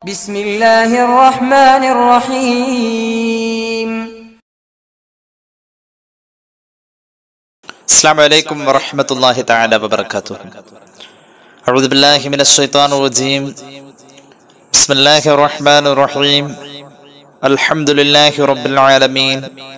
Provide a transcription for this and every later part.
بسم الله الرحمن الرحيم السلام عليكم ورحمة الله تعالى وبركاته أعوذ بالله من الشيطان الرجيم بسم الله الرحمن الرحيم الحمد لله رب العالمين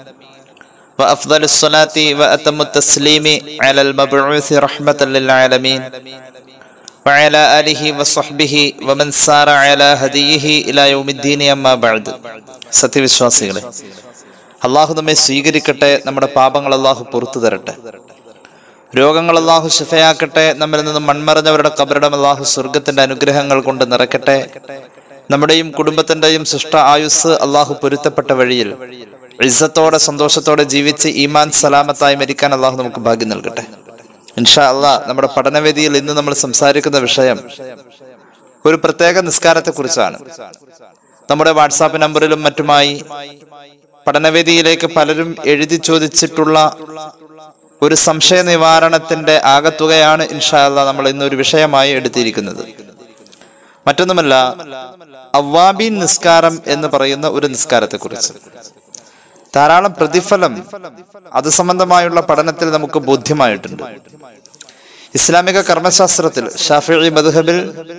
وأفضل الصلاة وأتم التسليم على المبعوث رحمة للعالمين وعلى آله وصحبه ومن سار على هديه إلى يوم الدين أما بعد സത്യവിശ്വാസികളെ അള്ളാഹു നമ്മെ സ്വീകരിക്കട്ടെ നമ്മുടെ പാപങ്ങൾ അള്ളാഹു പുറത്തു തരട്ടെ രോഗങ്ങൾ അള്ളാഹു ശിഫയാക്കട്ടെ നമ്മിൽ നിന്ന് മൺമറഞ്ഞവരുടെ കബറിടം അള്ളാഹു സ്വർഗത്തിന്റെ അനുഗ്രഹങ്ങൾ കൊണ്ട് നിറയ്ക്കട്ടെ നമ്മുടെയും കുടുംബത്തിന്റെയും സൃഷ്ട ആയുസ് അള്ളാഹു പൊരുത്തപ്പെട്ട വഴിയിൽ ഇസ്സത്തോടെ സന്തോഷത്തോടെ ജീവിച്ച് ഈമാൻ സലാമത്തായി മരിക്കാൻ അള്ളാഹു നമുക്ക് ഭാഗ്യം നൽകട്ടെ ഇൻഷാ അള്ളാഹ് നമ്മുടെ പഠനവേദിയിൽ ഇന്ന് നമ്മൾ സംസാരിക്കുന്ന വിഷയം ഒരു പ്രത്യേക നിസ്കാരത്തെ കുറിച്ചാണ് നമ്മുടെ വാട്സാപ്പ് നമ്പറിലും മറ്റുമായി പഠനവേദിയിലേക്ക് പലരും എഴുതി ചോദിച്ചിട്ടുള്ള ഒരു സംശയ നിവാരണത്തിന്റെ ആകത്തുകയാണ് ഇൻഷാല്ല നമ്മൾ ഇന്ന് ഒരു വിഷയമായി എടുത്തിരിക്കുന്നത് മറ്റൊന്നുമല്ല അവ്വാബീൻ നിസ്കാരം എന്ന് പറയുന്ന ഒരു നിസ്കാരത്തെ കുറിച്ച് ധാരാളം പ്രതിഫലം അത് സംബന്ധമായുള്ള പഠനത്തിൽ നമുക്ക് ബോധ്യമായിട്ടുണ്ട് ഇസ്ലാമിക കർമ്മശാസ്ത്രത്തിൽ ഷാഫി മദ്ഹബിൽ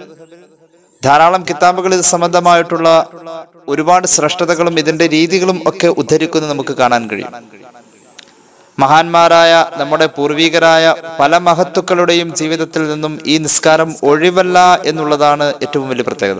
ധാരാളം കിതാബുകൾ ഇത് സംബന്ധമായിട്ടുള്ള ഒരുപാട് ശ്രേഷ്ഠതകളും ഇതിന്റെ രീതികളും ഒക്കെ ഉദ്ധരിക്കുന്നത് നമുക്ക് കാണാൻ കഴിയും മഹാന്മാരായ നമ്മുടെ പൂർവികരായ പല മഹത്തുക്കളുടെയും ജീവിതത്തിൽ നിന്നും ഈ നിസ്കാരം ഒഴിവല്ല എന്നുള്ളതാണ് ഏറ്റവും വലിയ പ്രത്യേകത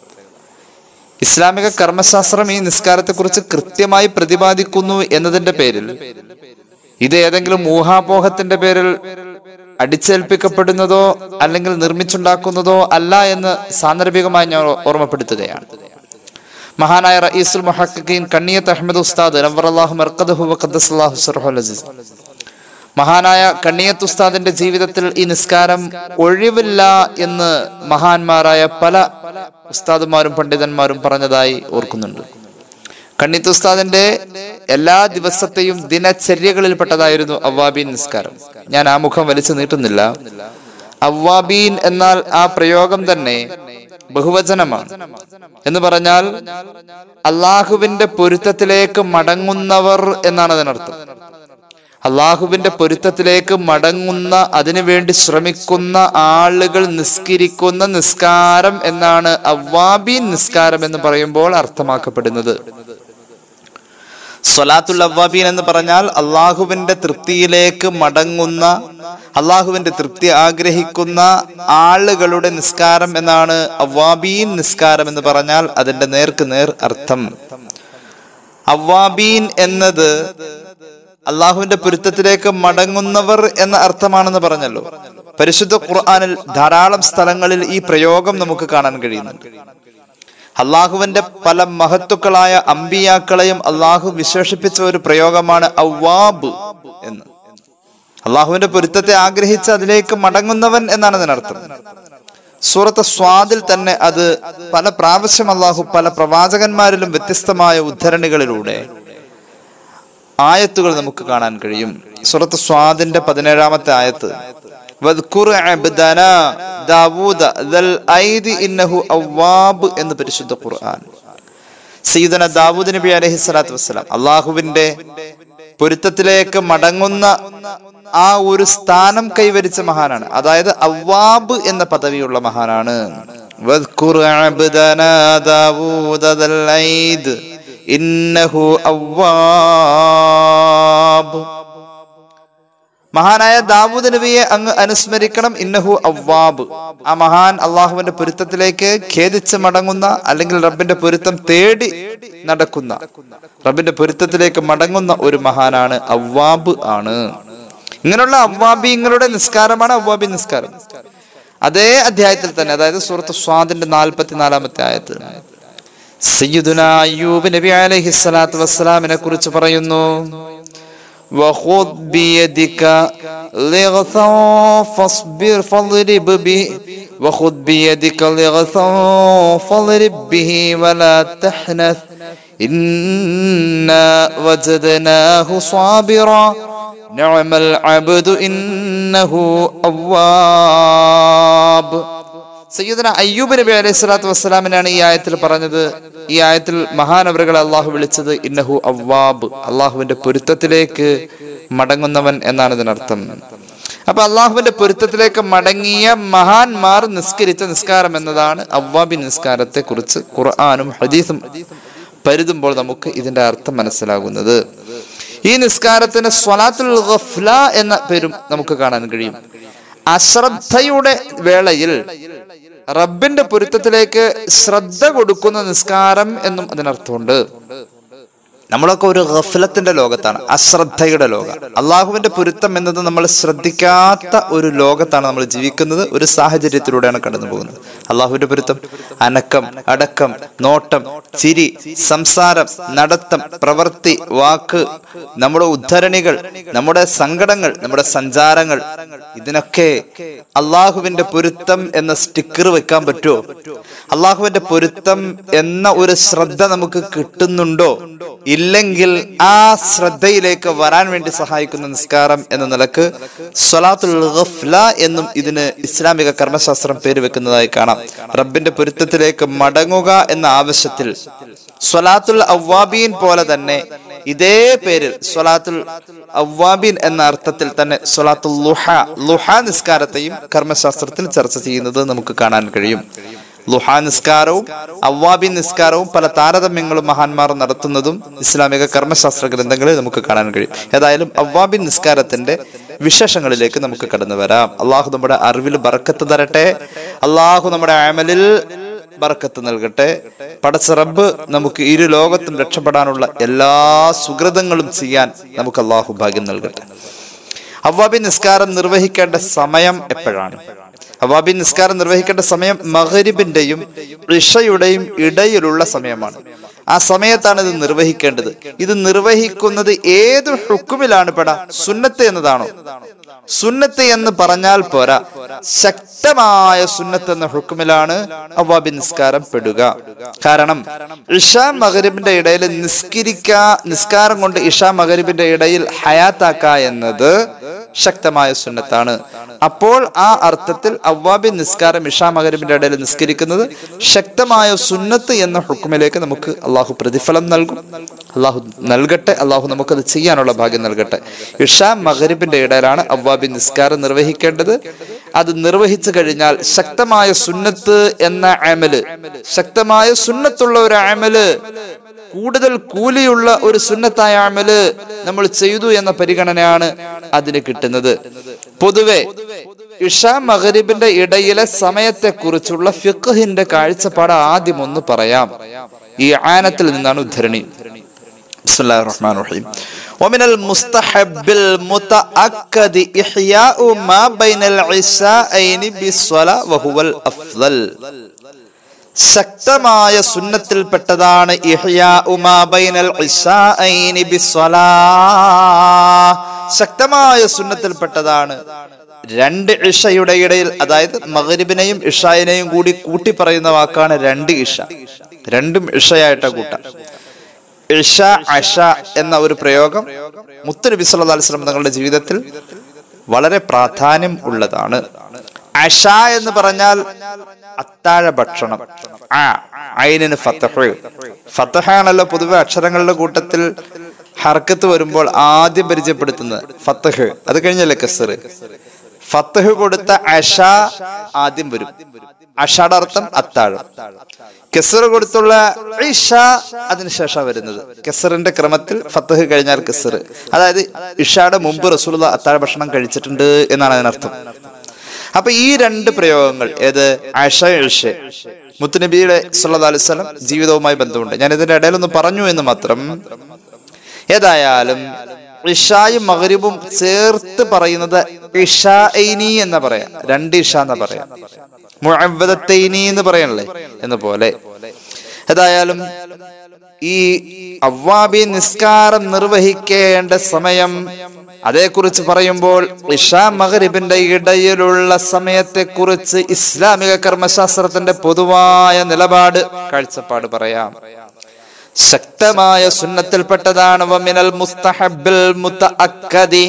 ഇസ്ലാമിക കർമ്മശാസ്ത്രം ഈ നിസ്കാരത്തെക്കുറിച്ച് കൃത്യമായി പ്രതിപാദിക്കുന്നു എന്നതിന്റെ പേരിൽ ഇത് ഏതെങ്കിലും ഊഹാപോഹത്തിന്റെ പേരിൽ അടിച്ചേൽപ്പിക്കപ്പെടുന്നതോ അല്ലെങ്കിൽ നിർമ്മിച്ചുണ്ടാക്കുന്നതോ അല്ല എന്ന് സാന്ദർഭികമായി ഞാൻ ഓർമ്മപ്പെടുത്തുകയാണ് മഹാനായ റയീസുൽ മുഹഖീൻ കണ്ണിയത്ത് അഹമ്മദ് ഉസ്താദ് നവറല്ലാഹു മർക്കദഹു വഖദ്ദസല്ലാഹു സിർഹുൽ അസീസ് മഹാനായ കണ്ണിയത്ത് ഉസ്താദിന്റെ ജീവിതത്തിൽ ഈ നിസ്കാരം ഒഴിവില്ല എന്ന് മഹാന്മാരായ പല ഉസ്താദുമാരും പണ്ഡിതന്മാരും പറഞ്ഞതായി ഓർക്കുന്നുണ്ട് കണ്ണിയത്ത് ഉസ്താദിന്റെ എല്ലാ ദിവസത്തെയും ദിനചര്യകളിൽപ്പെട്ടതായിരുന്നു അവ്വാബീൻ നിസ്കാരം ഞാൻ ആ മുഖം വലിച്ചു നീട്ടുന്നില്ല അവ്വാബീൻ എന്നാൽ ആ പ്രയോഗം തന്നെ ബഹുവചനമാണ് എന്ന് പറഞ്ഞാൽ അള്ളാഹുവിന്റെ പൊരുത്തത്തിലേക്ക് മടങ്ങുന്നവർ എന്നാണ് അതിനർത്ഥം അള്ളാഹുവിന്റെ പൊരുത്തത്തിലേക്ക് മടങ്ങുന്ന അതിനുവേണ്ടി ശ്രമിക്കുന്ന ആളുകൾ നിസ്കരിക്കുന്ന നിസ്കാരം എന്നാണ് അവ്വാബീൻ നിസ്കാരം എന്ന് പറയുമ്പോൾ അർത്ഥമാക്കപ്പെടുന്നത് സ്വലാത്തുൽ അവ്വാബീൻ എന്ന് പറഞ്ഞാൽ അള്ളാഹുവിന്റെ തൃപ്തിയിലേക്ക് മടങ്ങുന്ന അള്ളാഹുവിന്റെ തൃപ്തി ആഗ്രഹിക്കുന്ന ആളുകളുടെ നിസ്കാരം എന്നാണ് അവ്വാബീൻ നിസ്കാരം എന്ന് പറഞ്ഞാൽ അതിന്റെ നേർക്ക് നേർ അർത്ഥം അവ്വാബീൻ എന്നത് അള്ളാഹുവിന്റെ പൊരുത്തത്തിലേക്ക് മടങ്ങുന്നവർ എന്ന അർത്ഥമാണെന്ന് പറഞ്ഞല്ലോ പരിശുദ്ധ ഖുർആാനിൽ ധാരാളം സ്ഥലങ്ങളിൽ ഈ പ്രയോഗം നമുക്ക് കാണാൻ കഴിയുന്നുണ്ട് അള്ളാഹുവിന്റെ പല മഹത്തുക്കളായ അമ്പിയാക്കളെയും അള്ളാഹു വിശേഷിപ്പിച്ച ഒരു പ്രയോഗമാണ് അവ്വാബ് എന്ന് അള്ളാഹുവിന്റെ പൊരുത്തത്തെ ആഗ്രഹിച്ച് അതിലേക്ക് മടങ്ങുന്നവൻ എന്നാണ് അതിനർത്ഥം സൂറത്ത് സ്വാദിൽ തന്നെ അത് പല പ്രാവശ്യം അള്ളാഹു പല പ്രവാചകന്മാരിലും വ്യത്യസ്തമായ ഉദ്ധരണികളിലൂടെ ആയത്തുകൾ നമുക്ക് കാണാൻ കഴിയും സുറത്ത് സ്വാദിന്റെ പതിനേഴാമത്തെ ആയത്ത് വദ്കുർ അബ്ദന ദാവൂദ ദൽ ഐദി ഇന്നഹു അവ്വാബ് എന്ന് പരിശുദ്ധ ഖുർആൻ സയ്യിദന ദാവൂദ് നബി അലൈഹി സ്വലാത്തു വസ്സലാം അള്ളാഹുവിന്റെ പൊരുത്തത്തിലേക്ക് മടങ്ങുന്ന ആ ഒരു സ്ഥാനം കൈവരിച്ച മഹാനാണ് അതായത് അവ്വാബ് എന്ന പദവിയുള്ള മഹാനാണ് വദ്കുർ അബ്ദന ദാവൂദ ദൽ ഐദ് ഇന്നഹു അവ്വാബ് മഹാനായ ദാവൂദ് നബിയെ അങ്ങ് അനുസ്മരിക്കണം ഇന്നഹു അവ്വാബ് ആ മഹാൻ അള്ളാഹുവിന്റെ പൊരുത്തത്തിലേക്ക് ഖേദിച്ച് മടങ്ങുന്ന അല്ലെങ്കിൽ റബ്ബിന്റെ പൊരുത്തം തേടി നടക്കുന്ന റബ്ബിന്റെ പൊരുത്തത്തിലേക്ക് മടങ്ങുന്ന ഒരു മഹാനാണ് അവ്വാബ് ആണ് ഇങ്ങനെയുള്ള അവ്വാബിങ്ങളുടെ നിസ്കാരമാണ് അവ്വാബി നിസ്കാരം അതേ അധ്യായത്തിൽ തന്നെ അതായത് സൂറത്ത് സ്വാദിന്റെ നാൽപ്പത്തിനാലാമത്തെ ആയത്ത് സയ്യിദുന അയ്യൂബ് നബി അലൈഹി സ്വലാത്തു വസ്സലാമിനെ കുറിച്ച് പറയുന്നു وخذ بيدك لغثا فاصبر فاضرب به وخذ بيدك لغثا فاضرب به ولا تحنث إنا وجدناه صابرا نعم العبد إنه أواب സയ്യിദന അയ്യൂബ് നബി അലൈഹി സ്വലാത്തു വസ്സലാമിനാണ് ഈ ആയത്തിൽ പറഞ്ഞത് ഈ ആയത്തിൽ മഹാനവറുകളെ അള്ളാഹു വിളിച്ചത് ഇന്നഹു അവ്വാബ് അള്ളാഹുവിന്റെ പൊരുത്തത്തിലേക്ക് മടങ്ങുന്നവൻ എന്നാണ് ഇതിനർത്ഥം അപ്പൊ അള്ളാഹുവിന്റെ പൊരുത്തത്തിലേക്ക് മടങ്ങിയ മഹാന്മാർ നിസ്കരിച്ച നിസ്കാരം എന്നതാണ് അവ്വാബി നിസ്കാരത്തെ കുറിച്ച് ഖുർആാനും ഹദീസും പരുതുമ്പോൾ നമുക്ക് ഇതിന്റെ അർത്ഥം മനസ്സിലാകുന്നത് ഈ നിസ്കാരത്തിന് സ്വലാത്തുൽ ഗഫ്ല എന്ന പേരും നമുക്ക് കാണാൻ കഴിയും അശ്രദ്ധയുടെ വേളയിൽ റബ്ബിന്റെ പൊരുത്തത്തിലേക്ക് ശ്രദ്ധ കൊടുക്കുന്ന നിസ്കാരം എന്നും അതിനർത്ഥമുണ്ട് നമ്മളൊക്കെ ഒരു ഗഫലത്തിന്റെ ലോകത്താണ് അശ്രദ്ധയുടെ ലോകം അള്ളാഹുവിന്റെ പൊരുത്തം എന്നത് നമ്മൾ ശ്രദ്ധിക്കാത്ത ഒരു ലോകത്താണ് നമ്മൾ ജീവിക്കുന്നത് ഒരു സാഹചര്യത്തിലൂടെയാണ് കടന്നു പോകുന്നത് അള്ളാഹുവിന്റെ പൊരുത്തം അനക്കം അടക്കം നോട്ടം ചിരി സംസാരം നടത്തം പ്രവൃത്തി വാക്ക് നമ്മുടെ ഉദ്ധരണികൾ നമ്മുടെ സങ്കടങ്ങൾ നമ്മുടെ സഞ്ചാരങ്ങൾ ഇതിനൊക്കെ അള്ളാഹുവിന്റെ പൊരുത്തം എന്ന സ്റ്റിക്കർ വെക്കാൻ പറ്റുമോ അള്ളാഹുവിന്റെ പൊരുത്തം എന്ന ഒരു ശ്രദ്ധ നമുക്ക് കിട്ടുന്നുണ്ടോ ഇല്ലെങ്കിൽ ആ ശ്രദ്ധയിലേക്ക് വരാൻ വേണ്ടി സഹായിക്കുന്ന നിസ്കാരം എന്ന നിലക്ക് സ്വലാത്തുൽ ഗഫ്ല എന്നും ഇതിന് ഇസ്ലാമിക കർമ്മശാസ്ത്രം പേര് വെക്കുന്നതായി കാണാം റബ്ബിന്റെ പൊരുത്തത്തിലേക്ക് മടങ്ങുക എന്ന ആവശ്യത്തിൽ സ്വലാത്തുൽ അവ്വാബീൻ പോലെ തന്നെ ഇതേ പേരിൽ സ്വലാത്തുൽ അവ്വാബീൻ എന്ന അർത്ഥത്തിൽ തന്നെ സ്വലാത്തുൽ ലുഹ ലുഹ നിസ്കാരത്തെയും കർമ്മശാസ്ത്രത്തിൽ ചർച്ച ചെയ്യുന്നത് നമുക്ക് കാണാൻ കഴിയും ലുഹാ നിസ്കാരവും അവ്വാബി നിസ്കാരവും പല താരതമ്യങ്ങളും മഹാന്മാർ നടത്തുന്നതും ഇസ്ലാമിക കർമ്മശാസ്ത്ര ഗ്രന്ഥങ്ങളിൽ നമുക്ക് കാണാൻ കഴിയും ഏതായാലും അവ്വാബി നിസ്കാരത്തിന്റെ വിശേഷങ്ങളിലേക്ക് നമുക്ക് കടന്നു വരാം അള്ളാഹു നമ്മുടെ അറിവിൽ ബറക്കത്ത് തരട്ടെ അള്ളാഹു നമ്മുടെ അമലിൽ ബറക്കത്ത് നൽകട്ടെ പടച്ച റബ്ബ് നമുക്ക് ഇരു ലോകത്തും രക്ഷപ്പെടാനുള്ള എല്ലാ സുഹൃതങ്ങളും ചെയ്യാൻ നമുക്ക് അള്ളാഹു ഭാഗ്യം നൽകട്ടെ അവ്വാബി നിസ്കാരം നിർവഹിക്കേണ്ട സമയം എപ്പോഴാണ് അവാബി നിസ്കാരം നിർവഹിക്കേണ്ട സമയം മഹരിബിന്റെയും ഇഷയുടെയും ഇടയിലുള്ള സമയമാണ് ആ സമയത്താണ് ഇത് നിർവഹിക്കേണ്ടത് ഇത് നിർവഹിക്കുന്നത് ഏത് ഹുക്കുമിലാണ് പെടാ സുന്നത്ത് എന്നതാണോ സുന്നത്ത് എന്ന് പറഞ്ഞാൽ പോരാ ശക്തമായ സുന്നത്ത് എന്ന ഹുക്കുമിലാണ് അവാബി നിസ്കാരം പെടുക കാരണം ഇഷാ മകരിബിന്റെ ഇടയിൽ നിസ്കരിക്കാ നിസ്കാരം കൊണ്ട് ഇഷാ മകരിബിന്റെ ഇടയിൽ ഹയാത്താക്ക എന്നത് ശക്തമായ സുന്നത്താണ് അപ്പോൾ ആ അർത്ഥത്തിൽ അവ്വാബി നിസ്കാരം ഇഷാ മകരിബിന്റെ ഇടയിൽ നിസ്കരിക്കുന്നത് ശക്തമായ സുന്നത്ത് എന്ന ഹുക്കുമിലേക്ക് നമുക്ക് അള്ളാഹു പ്രതിഫലം നൽകും അള്ളാഹു നൽകട്ടെ അള്ളാഹു നമുക്കത് ചെയ്യാനുള്ള ഭാഗ്യം നൽകട്ടെ ഇഷാ മകരിബിന്റെ ഇടയിലാണ് അവ്വാബി നിസ്കാരം നിർവഹിക്കേണ്ടത് അത് നിർവഹിച്ചു കഴിഞ്ഞാൽ ശക്തമായ സുന്നത്ത് എന്ന ആമല് ശക്തമായ സുന്നത്തുള്ള ഒരു ആമല് കൂടുതൽ കൂലിയുള്ള ഒരു സുന്നത്തായ ആമല് നമ്മൾ ചെയ്തു എന്ന പരിഗണനയാണ് അതിന് കിട്ടുന്നത് പൊതുവെ ഇഷ മകരിബിന്റെ ഇടയിലെ സമയത്തെ കുറിച്ചുള്ള ഫിഖഹിന്റെ കാഴ്ചപ്പാട് ആദ്യം ഒന്ന് പറയാം ഈ ആനത്തിൽ നിന്നാണ് ഉദ്ധരണി بسم الله الرحمن الرحيم ومن المستحب المتأكد إحياء ما بين العشاءين بالصلاة وهو الأفضل ശക്തമായ സുന്നത്തിൽപ്പെട്ടതാണ് ഇഹ്യാഉ മാ ബൈനൽ ഇശാഅൈനി ബിസ്സലാ ശക്തമായ സുന്നത്തിൽപ്പെട്ടതാണ് രണ്ട് ഇഷയുടെ ഇടയിൽ അതായത് മകരിബിനെയും ഇഷായിനെയും കൂടി കൂട്ടി പറയുന്ന വാക്കാണ് രണ്ട് ഇഷ രണ്ടും ഇഷയായിട്ടാ കൂട്ടാം ഇഷ അഷ എന്ന ഒരു പ്രയോഗം മുത്തുനബി സല്ലല്ലാഹു അലൈഹി വസല്ലം തങ്ങളുടെ ജീവിതത്തിൽ വളരെ പ്രാധാന്യം ഉള്ളതാണ് അഷ എന്ന് പറഞ്ഞാൽ അത്താഴ ഭക്ഷണം ആ അയിനിന് ഫത്തഹ് ഫത്തഹാണല്ലോ പൊതുവെ അക്ഷരങ്ങളുടെ കൂട്ടത്തിൽ ഹർക്കത്ത് വരുമ്പോൾ ആദ്യം പരിചയപ്പെടുത്തുന്നത് ഫത്തഹ് അത് കഴിഞ്ഞല്ലേ കസറ് ഫത്തഹ് കൊടുത്ത അഷ ആദ്യം വരും അഷയുടെ അർത്ഥം അത്താഴം കെസർ കൊടുത്തുള്ള ഇഷ അതിനുശേഷം വരുന്നത് കെസറിന്റെ ക്രമത്തിൽ ഫത്തഹ് കഴിഞ്ഞാൽ കെസർ അതായത് ഇഷയുടെ മുമ്പ് റസൂലുള്ള അത്താഴ ഭക്ഷണം കഴിച്ചിട്ടുണ്ട് എന്നാണ് അതിനർത്ഥം അപ്പൊ ഈ രണ്ട് പ്രയോഗങ്ങൾ ഏത് അഷ ഇഷ മുത്തുനബിയുടെ സല്ലല്ലാഹു അലൈഹി വസല്ലം ജീവിതവുമായി ബന്ധമുണ്ട് ഞാൻ ഇതിന്റെ ഇടയിലൊന്ന് പറഞ്ഞു എന്ന് മാത്രം ഏതായാലും ഇഷായും മകരിബും ചേർത്ത് പറയുന്നത് ഇഷാഇനി എന്ന് പറയാം രണ്ട് ഇഷ എന്ന് പറയാം മുഅവ്വദത്തൈനി എന്ന് പറയണല്ലേ എന്ന പോലെ ഏതായാലും ഈ അവ്വാബി നിസ്കാരം നിർവഹിക്കേണ്ട സമയം അതേക്കുറിച്ച് പറയുമ്പോൾ ഇഷാ മകരിബിന്റെ ഇടയിലുള്ള സമയത്തെ കുറിച്ച് ഇസ്ലാമിക കർമ്മശാസ്ത്രത്തിന്റെ പൊതുവായ നിലപാട് കാഴ്ചപ്പാട് പറയാം ശക്തമായ സുന്നത്തിൽപ്പെട്ടതാണ് വമിനൽ മുസ്തഹബിൽ മുതഅക്കദി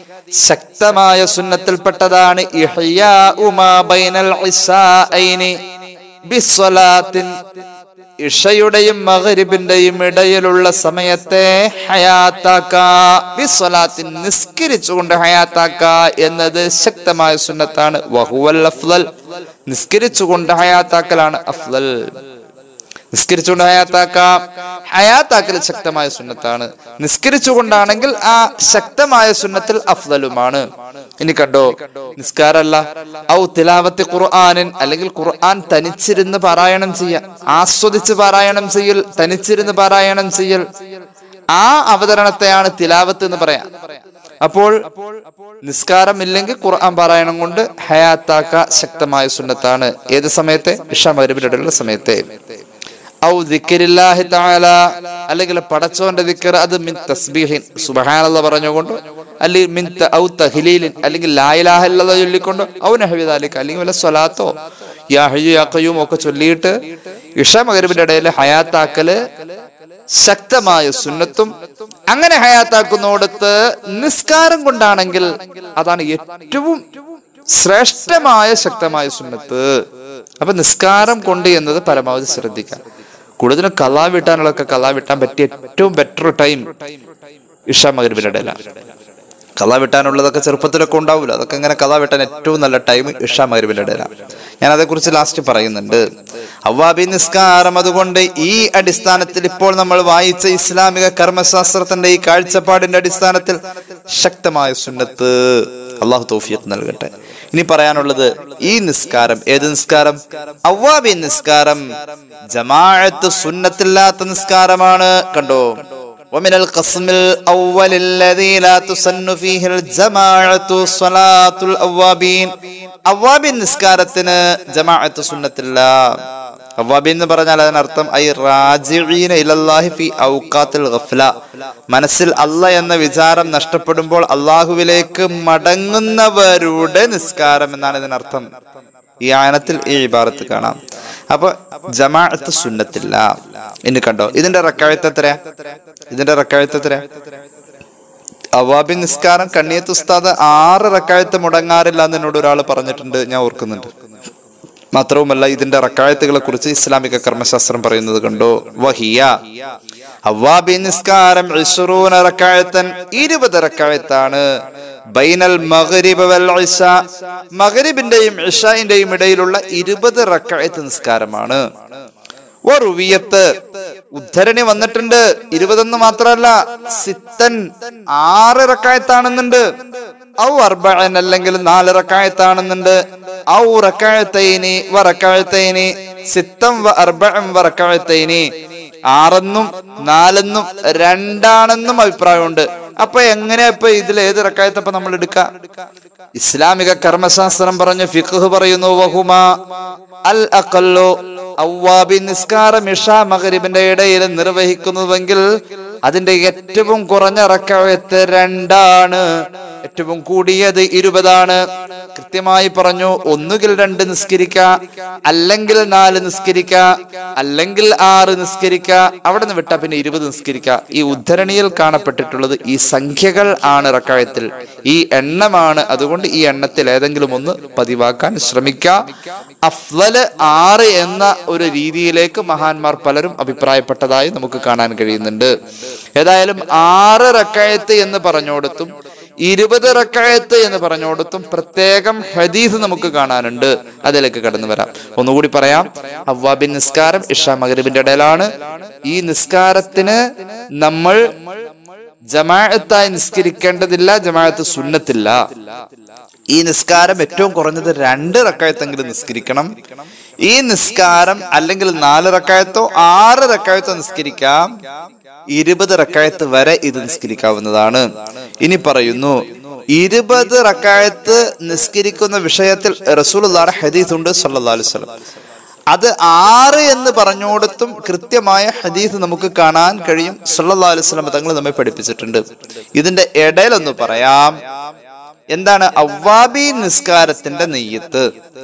ശക്തമായ സുന്നത്തിൽപ്പെട്ടതാണ് ഇഹ്യാഉ മാ ബൈനൽ ഇശാഅൈനി ബിസ്സലാത്തിൻ ഇഷയുടെയും മകരിബിന്റെയും ഇടയിലുള്ള സമയത്തെ ഹയാത്താക്ക ബിസ്വലാത്തിൻ നിസ്കരിച്ചുകൊണ്ട് ഹയാത്താക്ക എന്നത് ശക്തമായ സുന്നത്താണ് വഹുവൽ അഫ്ലൽ നിസ്കരിച്ചുകൊണ്ട് ഹയാത്താക്കലാണ് അഫ്ലൽ നിസ്കരിച്ചുകൊണ്ട് ഹയാത്താക്കാം ഹയാത്താക്കൽ ശക്തമായ സുന്നത്താണ് നിസ്കരിച്ചുകൊണ്ടാണെങ്കിൽ ആ ശക്തമായ സുന്നത്തിൽ അഫ്ദലുമാണ് ഇനി കണ്ടോ നിസ്കാരല്ല ഔ തിലാവത്തി ഖുർആാനിൻ അല്ലെങ്കിൽ ഖുർആൻ തനിച്ചിരുന്ന് പാരായണം ചെയ്യാം ആസ്വദിച്ച് പാരായണം ചെയ്യൽ തനിച്ചിരുന്ന് പാരായണം ചെയ്യൽ ആ അവതരണത്തെയാണ് തിലാവത്ത് എന്ന് പറയാം അപ്പോൾ നിസ്കാരം ഇല്ലെങ്കിൽ ഖുർആൻ പാരായണം കൊണ്ട് ഹയാത്താക്ക ശക്തമായ സുന്നത്താണ് ഏത് സമയത്തെ ഇഷ മരുവിലുള്ള സമയത്തെ ഔ ദിക്രില്ലാഹി തആല അല്ലെങ്കിൽ പടച്ചോന്റെ ദിക്ർ അത് മിൻ തസ്ബീഹിൻ സുബ്ഹാനല്ലാഹ് പറഞ്ഞുകൊണ്ട് അല്ലെങ്കിൽ മിൻ ത- ഔ തഹ്ലീലിൻ അല്ലെങ്കിൽ ലാ ഇലാഹ ഇല്ലല്ലാഹ് ചൊല്ലിക്കൊണ്ട് ഔ നഹവി ദാലിക അല്ലെങ്കിൽ വല്ല സ്വലാത്തോ യാ ഹയ്യു യാ ഖയ്യൂം ഒക്കെ ചൊല്ലിയിട്ട് ഇഷ മഗ്രിബിന്റെ ഇടയിൽ ഹയാത്താക്കല് ശക്തമായ സുന്നത്തും അങ്ങനെ ഹയാത്താക്കുന്നിടത്ത് നിസ്കാരം കൊണ്ടാണെങ്കിൽ അതാണ് ഏറ്റവും ശ്രേഷ്ഠമായ ശക്തമായ സുന്നത്ത് അപ്പൊ നിസ്കാരം കൊണ്ട് എന്നത് പരമാവധി ശ്രദ്ധിക്കാം കൂടുതലും കലാ വിട്ടാനുള്ളതൊക്കെ കലാ വിട്ടാൻ പറ്റിയ ഏറ്റവും ബെറ്റർ ടൈം ഇഷ മകരിബിന്റെ ഇടയിലാണ് കഥ വെട്ടാനുള്ളതൊക്കെ ചെറുപ്പത്തിലൊക്കെ ഉണ്ടാവില്ല അതൊക്കെ ഇങ്ങനെ കഥ വെട്ടാൻ ഏറ്റവും നല്ല ടൈം ഇഷ മകരിബിന്റെ ഇടയിലാണ് ഞാൻ അതേക്കുറിച്ച് ലാസ്റ്റ് പറയുന്നുണ്ട് അവ്വാബി നിസ്കാരം അതുകൊണ്ട് ഈ അടിസ്ഥാനത്തിൽ ഇപ്പോൾ നമ്മൾ വായിച്ച ഇസ്ലാമിക കർമ്മശാസ്ത്രത്തിന്റെ ഈ കാഴ്ചപ്പാടിന്റെ അടിസ്ഥാനത്തിൽ ശക്തമായ സുന്നത്ത് അള്ളാഹു തൗഫീഖ് നൽകട്ടെ ഇനി പറയാനുള്ളത് ഈ നിസ്കാരം ഏത് നിസ്കാരം അവ്വാബി നിസ്കാരം ജമാഅത്ത് സുന്നത്തില്ലാത്ത നിസ്കാരമാണ് കണ്ടോ ومن القسم الأول الذي لا تسن فيه الجماعة صلاة الأوابين അവ്വാബിൻ നിസ്കാരത്തിന് ജമാഅത്ത് സുന്നത്തില്ല അവ്വാബിൻ എന്ന് പറഞ്ഞാൽ അതിനർത്ഥം ഐ റാജിഈന ഇലല്ലാഹി ഫി ഔഖാത്തിൽ ഗഫ്ല മനസ്സിൽ അല്ല എന്ന വിചാരം നഷ്ടപ്പെടുമ്പോൾ അള്ളാഹുവിലേക്ക് മടങ്ങുന്നവരുടെ നിസ്കാരം എന്നാണ് ഇതിനർത്ഥം ഈ ആയനത്തിൽ ഈ ഇബാറത്ത് കാണാം അപ്പൊ ജമാഅത്ത് സുന്നത്തില്ല ഇനി കണ്ടോ ഇതിന്റെ റക്കായത്ത് എത്രയാ ഇതിന്റെ റക്കായത്ത് എത്രയാ അവാബി നിസ്കാരം കണ്ണിയത്ത് ഉസ്താദ് ആറ് റക്കായത്ത് മുടങ്ങാറില്ല എന്ന് എന്നോട് ഒരാൾ പറഞ്ഞിട്ടുണ്ട് ഞാൻ ഓർക്കുന്നുണ്ട് മാത്രവുമല്ല ഇതിന്റെ റക്കായത്തുകളെ കുറിച്ച് ഇസ്ലാമിക കർമ്മശാസ്ത്രം പറയുന്നത് കണ്ടോ വഹിയ അവ്വാബി നിസ്കാരം ഇശ്റൂന റക്കായത്തൻ ഇരുപത് റക്കായത്താണ് ബൈനൽ മഗ്രിബ് വൽ ഇശ മഗ്രിബിന്റെയും ഇഷായിന്റെയും ഇടയിലുള്ള ഇരുപത് റക്കായത്ത് നിസ്കാരമാണ് വറുവിയത്ത് ഉദ്ധരണി വന്നിട്ടുണ്ട് ഇരുപതെന്ന് മാത്രമല്ല സിത്തൻ ആറ് റക്കായത്താണെന്നുണ്ട് ഔ അർബഅൻ അല്ലെങ്കിൽ നാല് റക്കായത്താണെന്നുണ്ട് ഔ റക്കായത്തൈനി വറക്കായത്തൈനി സിത്തം വ അർബഅം വറക്കായത്തൈനി ആറെന്നും നാലെന്നും രണ്ടാണെന്നും അഭിപ്രായമുണ്ട് അപ്പൊ എങ്ങനെയാ ഇപ്പൊ ഇതിൽ ഏത് റക്കായത്തപ്പൊ നമ്മൾ എടുക്ക ഇസ്ലാമിക കർമ്മശാസ്ത്രം പറഞ്ഞ ഫിഖ് പറയുന്നു വഹുമ അൽ അഖല്ലു അവ്വാബി നിസ്കാരം ഇഷ മകരിബിന്റെ ഇടയിൽ നിർവഹിക്കുന്നുവെങ്കിൽ അതിന്റെ ഏറ്റവും കുറഞ്ഞ റക്കായത്ത് രണ്ടാണ് ഏറ്റവും കൂടിയത് ഇരുപതാണ് കൃത്യമായി പറഞ്ഞു ഒന്നുകിൽ രണ്ട് നിസ്കരിക്ക അല്ലെങ്കിൽ നാല് നിസ്കരിക്ക അല്ലെങ്കിൽ ആറ് നിസ്കരിക്ക അവിടെ നിന്ന് വിട്ടാ പിന്നെ ഇരുപത് നിസ്കരിക്ക ഈ ഉദ്ധരണിയിൽ കാണപ്പെട്ടിട്ടുള്ളത് ഈ സംഖ്യകൾ ആണ് റക്കായത്തിൽ ഈ എണ്ണമാണ് അതുകൊണ്ട് ഈ എണ്ണത്തിൽ ഏതെങ്കിലും ഒന്ന് പതിവാക്കാൻ ശ്രമിക്കുക അഫ്ലല് ആറ് എന്ന ഒരു രീതിയിലേക്ക് മഹാന്മാർ പലരും അഭിപ്രായപ്പെട്ടതായി നമുക്ക് കാണാൻ കഴിയുന്നുണ്ട് ഏതായാലും ആറ് റക്കായത്ത് എന്ന് പറഞ്ഞോടത്തും ഇരുപത് റക്കായത്ത് എന്ന് പറഞ്ഞോടത്തും പ്രത്യേകം ഹദീസ് നമുക്ക് കാണാനുണ്ട് അതിലേക്ക് കടന്നു വരാം ഒന്നുകൂടി പറയാം അവ്വാബിൻ നിസ്കാരം ഇഷ മകരിബിന്റെ ഇടയിലാണ് ഈ നിസ്കാരത്തിന് നമ്മൾ ജമാഅത്തായി നിസ്കരിക്കേണ്ടതില്ല ജമാഅത്ത് സുന്നത്തില്ല ഈ നിസ്കാരം ഏറ്റവും കുറഞ്ഞത് രണ്ട് റക്കായത്തെങ്കിലും നിസ്കരിക്കണം ഈ നിസ്കാരം അല്ലെങ്കിൽ നാല് റക്കായത്തോ ആറ് റക്കായത്തോ നിസ്കരിക്കാം ഇരുപത് റക്കായത്ത് വരെ ഇത് നിസ്കരിക്കാവുന്നതാണ് ഇനി പറയുന്നു ഇരുപത് റക്കായത്ത് നിസ്കരിക്കുന്ന വിഷയത്തിൽ റസൂലുള്ളാഹി ഹദീസ് ഉണ്ട് സല്ലല്ലാഹു അലൈഹി വസല്ലം അത് ആറ് എന്ന് പറഞ്ഞോടത്തും കൃത്യമായ ഹദീസ് നമുക്ക് കാണാൻ കഴിയും സല്ലല്ലാഹു അലൈഹി വസല്ലം തങ്ങൾ നമ്മെ പഠിപ്പിച്ചിട്ടുണ്ട് ഇതിന്റെ ഇടയിലൊന്ന് പറയാം എന്താണ് അവ്വാബി നിസ്കാരത്തിന്റെ നെയ്യത്ത്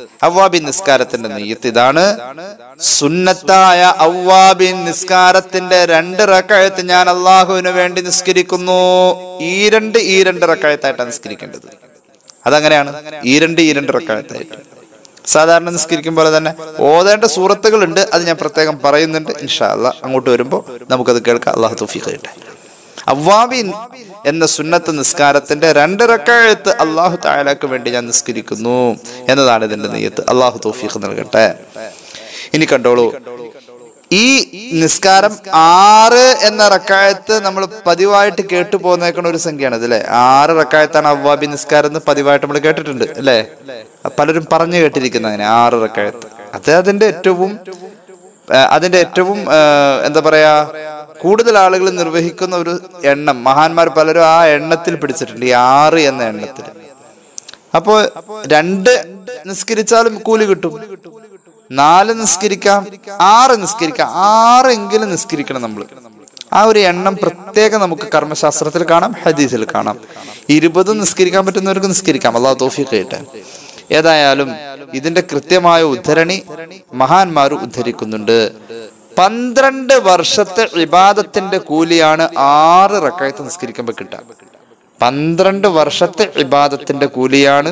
അവ്വാബിൻ നിസ്കാരത്തിന്റെ നെയ്യത്ത് ഇതാണ് സുന്നത്തായ അവ്വാബിൻ നിസ്കാരത്തിന്റെ രണ്ട് റക്കായത്ത് ഞാൻ അള്ളാഹുവിന് വേണ്ടി നിസ്കരിക്കുന്നു ഈ രണ്ട് ഈ രണ്ട് റക്കായത്തായിട്ടാണ് നിസ്കരിക്കേണ്ടത് അതങ്ങനെയാണ് ഈ രണ്ട് ഈ രണ്ട് റക്കായത്തായിട്ട് സാധാരണ നിസ്കരിക്കും പോലെ തന്നെ ഓതേണ്ട സൂറത്തുകളുണ്ട് അത് ഞാൻ പ്രത്യേകം പറയുന്നുണ്ട് ഇൻഷാ അല്ലാ അങ്ങോട്ട് വരുമ്പോൾ നമുക്കത് കേൾക്കാം അള്ളാഹു തൗഫീഖ് കിട്ടെ അവ്വാബിൻ എന്ന സുന്നത്ത് നിസ്കാരത്തിന്റെ രണ്ട് റക്കായത്ത് അള്ളാഹു താലാക്ക് വേണ്ടി ഞാൻ നിസ്കരിക്കുന്നു എന്നതാണ് ഇതിന്റെ നെയ്യത്ത് അള്ളാഹു തൗഫീഖ് നൽകട്ടെ ഇനി കണ്ടോളൂ ഈ നിസ്കാരം ആറ് എന്ന റക്കായത്ത് നമ്മൾ പതിവായിട്ട് കേട്ടു പോന്നേക്കുന്ന ഒരു സംഖ്യയാണ് ഇത് അല്ലെ ആറ് റക്കായത്താണ് അവ്വാബി നിസ്കാരം എന്ന് പതിവായിട്ട് നമ്മൾ കേട്ടിട്ടുണ്ട് അല്ലേ പലരും പറഞ്ഞു കേട്ടിരിക്കുന്നതിന് ആറ് റക്കായത്ത് അത് അതിന്റെ ഏറ്റവും ആ, അതിന്റെ ഏറ്റവും ആ, എന്താ പറയാ കൂടുതൽ ആളുകൾ നിർവഹിക്കുന്ന ഒരു എണ്ണം മഹാന്മാർ പലരും ആ എണ്ണത്തിൽ പിടിച്ചിട്ടുണ്ട് ഈ ആറ് എന്ന എണ്ണത്തിൽ അപ്പോ രണ്ട് നിസ്കരിച്ചാലും കൂലി കിട്ടും നാല് നിസ്കരിക്കാം ആറ് നിസ്കരിക്കാം ആറെങ്കിലും നിസ്കരിക്കണം നമ്മൾ ആ ഒരു എണ്ണം പ്രത്യേകം നമുക്ക് കർമ്മശാസ്ത്രത്തിൽ കാണാം ഹദീസിൽ കാണാം ഇരുപത് നിസ്കരിക്കാൻ പറ്റുന്നവർക്ക് നിസ്കരിക്കാം അള്ളാഹു തോഫിക്ക് കേട്ടെ ഏതായാലും ഇതിന്റെ കൃത്യമായ ഉദ്ധരണി മഹാന്മാർ ഉദ്ധരിക്കുന്നുണ്ട് പന്ത്രണ്ട് വർഷത്തെ ഇബാദത്തിന്റെ കൂലിയാണ് ആറ് റക്കായത്ത് നിസ്കരിക്കുമ്പോൾ കിട്ടുക പന്ത്രണ്ട് വർഷത്തെ ഇബാദത്തിന്റെ കൂലിയാണ്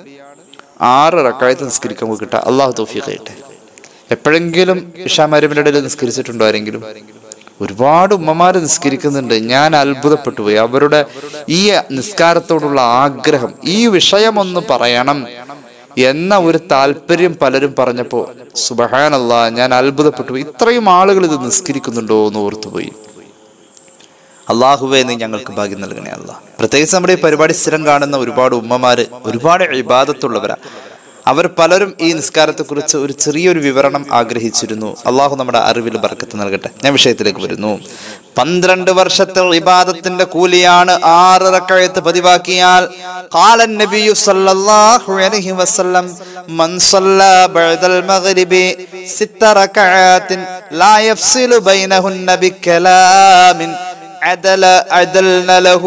ആറ് റക്കായത്ത് നിസ്കരിക്കുമ്പോൾ കിട്ടുക അള്ളാഹു തൗഫീഖ് ചെയ്യട്ടെ എപ്പോഴെങ്കിലും ഇഷാ മരുമിന്റെ ഇടയിൽ നിസ്കരിച്ചിട്ടുണ്ടോ ആരെങ്കിലും ഒരുപാട് ഉമ്മമാര് നിസ്കരിക്കുന്നുണ്ട് ഞാൻ അത്ഭുതപ്പെട്ടു പോയി അവരുടെ ഈ നിസ്കാരത്തോടുള്ള ആഗ്രഹം ഈ വിഷയമൊന്ന് പറയണം എന്ന ഒരു താല്പര്യം പലരും പറഞ്ഞപ്പോ സുബഹാനല്ല ഞാൻ അത്ഭുതപ്പെട്ടു പോയി ഇത്രയും ആളുകൾ ഇത് നിസ്കരിക്കുന്നുണ്ടോ എന്ന് ഓർത്തുപോയി അള്ളാഹുവെ നീ ഞങ്ങൾക്ക് ഭാഗ്യം നൽകണേ അല്ല പ്രത്യേകിച്ച് നമ്മുടെ ഈ പരിപാടി സ്ഥിരം കാണുന്ന ഒരുപാട് ഉമ്മമാര് ഒരുപാട് ഇബാദത്തുള്ളവരാ അവർ പലരും ഈ നിസ്കാരത്തെക്കുറിച്ച് ഒരു ചെറിയൊരു വിവരണം ആഗ്രഹിച്ചിരുന്നു അള്ളാഹു നമ്മുടെ അറിവിൽ ബർക്കത്ത് നൽകട്ടെ ഞാൻ വിഷയത്തിലേക്ക് വരുന്നു പന്ത്രണ്ട് വർഷത്തെ ഇബാദത്തിന്റെ കൂലിയാണ് ആറ് റക്കഴത്ത് പതിവാക്കിയാൽ കാലൻ നബിയു സല്ലല്ലാഹു അലൈഹി വസല്ലം മൻ സല്ല ബഅദൽ മഗ്രിബി സിത്ത റകഅത്തിൻ ലാ യഫ്സിലു ബൈനഹുന്ന ബികലാമിൻ عدل عدلنا له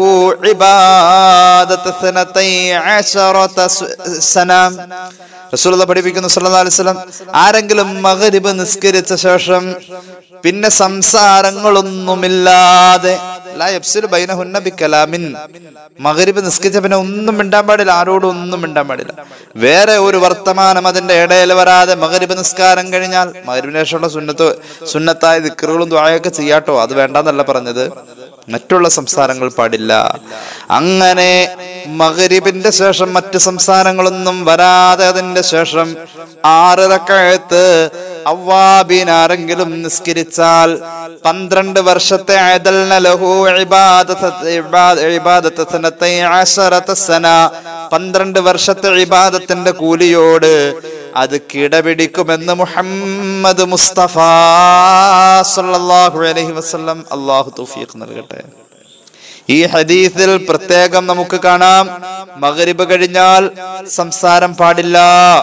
عبادة اثنتي عشرة س- سنة റസൂലുള്ള പഠിപ്പിക്കുന്നു സല്ലല്ലാഹു അലൈഹി വസല്ലം ആരെങ്കിലും മഗ്രിബ് നിസ്കരിച്ച ശേഷം പിന്നെ സംസാരങ്ങളൊന്നുമില്ലാതെ ലാ യഫ്സിലു ബൈനഹുന്ന ബികലാമിൻ മഗ്രിബ് നിസ്കരിച്ച പിന്നെ ഒന്നും മിണ്ടാൻ പാടില്ല ആരോടും ഒന്നും മിണ്ടാൻ പാടില്ല വേറെ ഒരു വർത്തമാനം അതിന്റെ ഇടയിൽ വരാതെ മഗ്രിബ് നിസ്കാരം കഴിഞ്ഞാൽ മഗ്രിബിന് ശേഷമുള്ള സുന്നത്ത് സുന്നത്തായ ദിക്റുകളും ദ്വായൊക്കെ ചെയ്യാട്ടോ അത് വേണ്ടെന്നല്ല പറഞ്ഞത് മറ്റുള്ള സംസാരങ്ങൾ പാടില്ല അങ്ങനെ മകരിബിന്റെ ശേഷം മറ്റ് സംസാരങ്ങളൊന്നും വരാതെ അതിന്റെ ശേഷം ആറരക്കഴുത്ത് അവ്വാബിൻ ആരെങ്കിലും നിസ്കരിച്ചാൽ പന്ത്രണ്ട് വർഷത്തെ അയദൽന ലഹു ഇബാദത- ഇബാദ- ഇബാദത സനത്തൈ അശറത സന. പന്ത്രണ്ട് വർഷത്തെ ഇബാദത്തിന്റെ കൂലിയോട് അത് കിടപിടിക്കുമെന്ന് മുഹമ്മദ് മുസ്തഫ സല്ലല്ലാഹു അലൈഹി വസല്ലം അള്ളാഹു തൗഫീഖ് നൽകട്ടെ ഈ ഹദീസിൽ പ്രത്യേകം നമുക്ക് കാണാം മഗ്രിബ് കഴിഞ്ഞാൽ സംസാരം പാടില്ല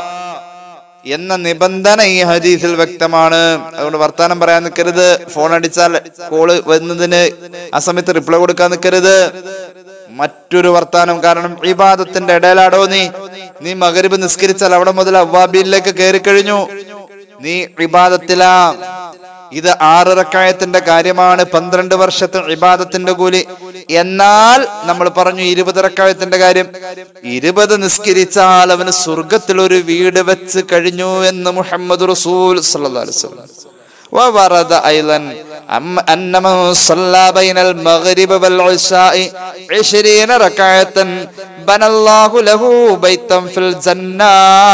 എന്ന നിബന്ധന ഈ ഹദീസിൽ വ്യക്തമാണ് അതുകൊണ്ട് വർത്താനം പറയാൻ നിൽക്കരുത് ഫോൺ അടിച്ചാൽ കോള് വരുന്നതിന് ആ സമയത്ത് റിപ്ലൈ കൊടുക്കാൻ നിൽക്കരുത് മറ്റൊരു വർത്താനം കാരണം ഇബാദത്തിന്റെ ഇടയിലാടോ നീ നീ മകരിബ് നിസ്കരിച്ചാൽ അവിടെ മുതൽ അവ്വാബിയിലേക്ക് കയറി കഴിഞ്ഞു നീ ഇബാദത്തിലാ ഇത് ആറ് റക്കായത്തിന്റെ കാര്യമാണ് പന്ത്രണ്ട് വർഷത്തെ ഇബാദത്തിന്റെ കൂലി എന്നാൽ നമ്മൾ പറഞ്ഞു ഇരുപത് റക്കായത്തിന്റെ കാര്യം ഇരുപത് നിസ്കരിച്ചാൽ അവന് സ്വർഗത്തിൽ ഒരു വീട് വെച്ച് കഴിഞ്ഞു എന്ന് മുഹമ്മദ് റസൂൽ സല്ലല്ലാഹു അലൈഹി വസല്ലം وورد أيضا أم- أن من صلى بين المغرب والعشاء عشرين ركعة بنى الله له بيتا في الجنة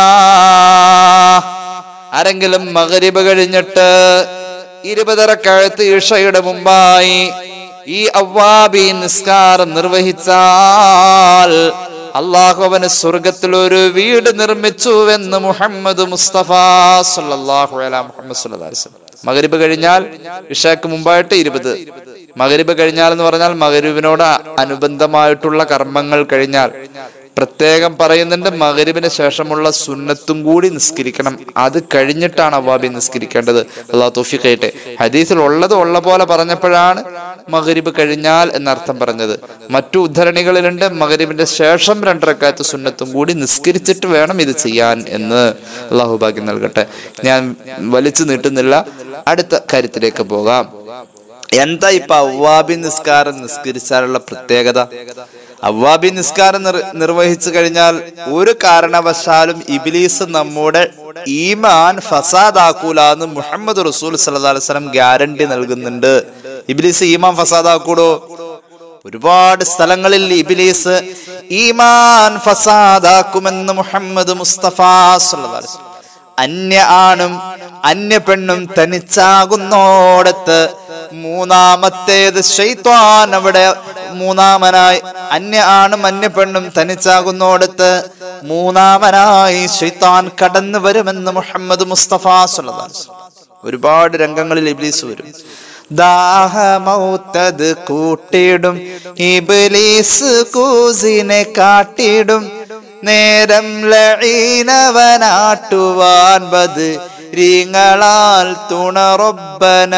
ആരെങ്കിലും മകരിബ് കഴിഞ്ഞിട്ട് ഇരുപതരക്കഴുത്ത് ഇഷയുടെ മുമ്പായി ഈ അവ്വാബി നിസ്കാരം നിർവഹിച്ചാൽ അള്ളാഹു അവന് സ്വർഗത്തിൽ ഒരു വീട് നിർമ്മിച്ചു എന്ന് മുഹമ്മദ് മുസ്തഫ സല്ലല്ലാഹു അലാ മുഹമ്മദ് സല്ലല്ലാഹു അലൈഹി വസല്ലം മകരിബ് കഴിഞ്ഞാൽ ഇഷയ്ക്ക് മുമ്പായിട്ട് ഇരുപത് മകരിബ് കഴിഞ്ഞാൽ എന്ന് പറഞ്ഞാൽ മകരിബിനോട് അനുബന്ധമായിട്ടുള്ള കർമ്മങ്ങൾ കഴിഞ്ഞാൽ പ്രത്യേകം പറയുന്നുണ്ട് മകരിബിന് ശേഷമുള്ള സുന്നത്തും കൂടി നിസ്കരിക്കണം അത് കഴിഞ്ഞിട്ടാണ് അവ്വാബി നിസ്കരിക്കേണ്ടത് അള്ളാഹു തോഫിക്കയട്ടെ ഹദീസിൽ ഉള്ളത് ഉള്ള പോലെ പറഞ്ഞപ്പോഴാണ് മകരിബ് കഴിഞ്ഞാൽ എന്നർത്ഥം പറഞ്ഞത് മറ്റു ഉദ്ധരണികളിലുണ്ട് മകരിബിന്റെ ശേഷം രണ്ടരക്കാലത്ത് സുന്നത്തും കൂടി നിസ്കരിച്ചിട്ട് വേണം ഇത് ചെയ്യാൻ എന്ന് അള്ളാഹു ഭാഗ്യം നൽകട്ടെ ഞാൻ വലിച്ചു നീട്ടുന്നില്ല അടുത്ത കാര്യത്തിലേക്ക് പോകാം എന്താ ഇപ്പൊ അവ്വാബി നിസ്കാരം നിസ്കരിച്ചാലുള്ള പ്രത്യേകത അവ്വാബി നിസ്കാരം നിർ നിർവഹിച്ചു കഴിഞ്ഞാൽ ഒരു കാരണവശാലും ഇബിലീസ് നമ്മുടെ ഈമാൻ ഫസാദാക്കൂല എന്ന് മുഹമ്മദ് റസൂൽ സല്ലല്ലാഹു അലൈഹി വസല്ലം ഗ്യാരണ്ടി നൽകുന്നുണ്ട് ഇബിലീസ് ഈമാൻ ഫസാദാക്കൂടോ ഒരുപാട് സ്ഥലങ്ങളിൽ ഇബിലീസ് ഈമാൻ ഫസാദാക്കുമെന്ന് മുഹമ്മദ് മുസ്തഫ സല്ലല്ലാഹു അലൈഹി വസല്ലം അന്യ ആണും അന്യ പെണ്ണും തനിച്ചാകുന്നോടത്ത് മൂന്നാമത്തേത് ഷെയ്ത്വാൻ അവിടെ മൂന്നാമനായി അന്യ ആണും അന്യ പെണ്ണും തനിച്ചാകുന്നോടത്ത് മൂന്നാമനായി ഷെയ്ത്താൻ കടന്നു വരുമെന്ന് മുഹമ്മദ് മുസ്തഫ സല്ലല്ലാഹു അലൈഹി വസല്ലം. ഒരുപാട് രംഗങ്ങളിൽ ഇബ്ലീസ് വരും ദാഹമൗത്തത് കൂട്ടിടും ഇബ്ലീസ് കൂസിനെ കാട്ടിടും നേരം ലഈനവനാട്ടുവാൻ ബത് രീങ്ങളാൽ തുണറൊബന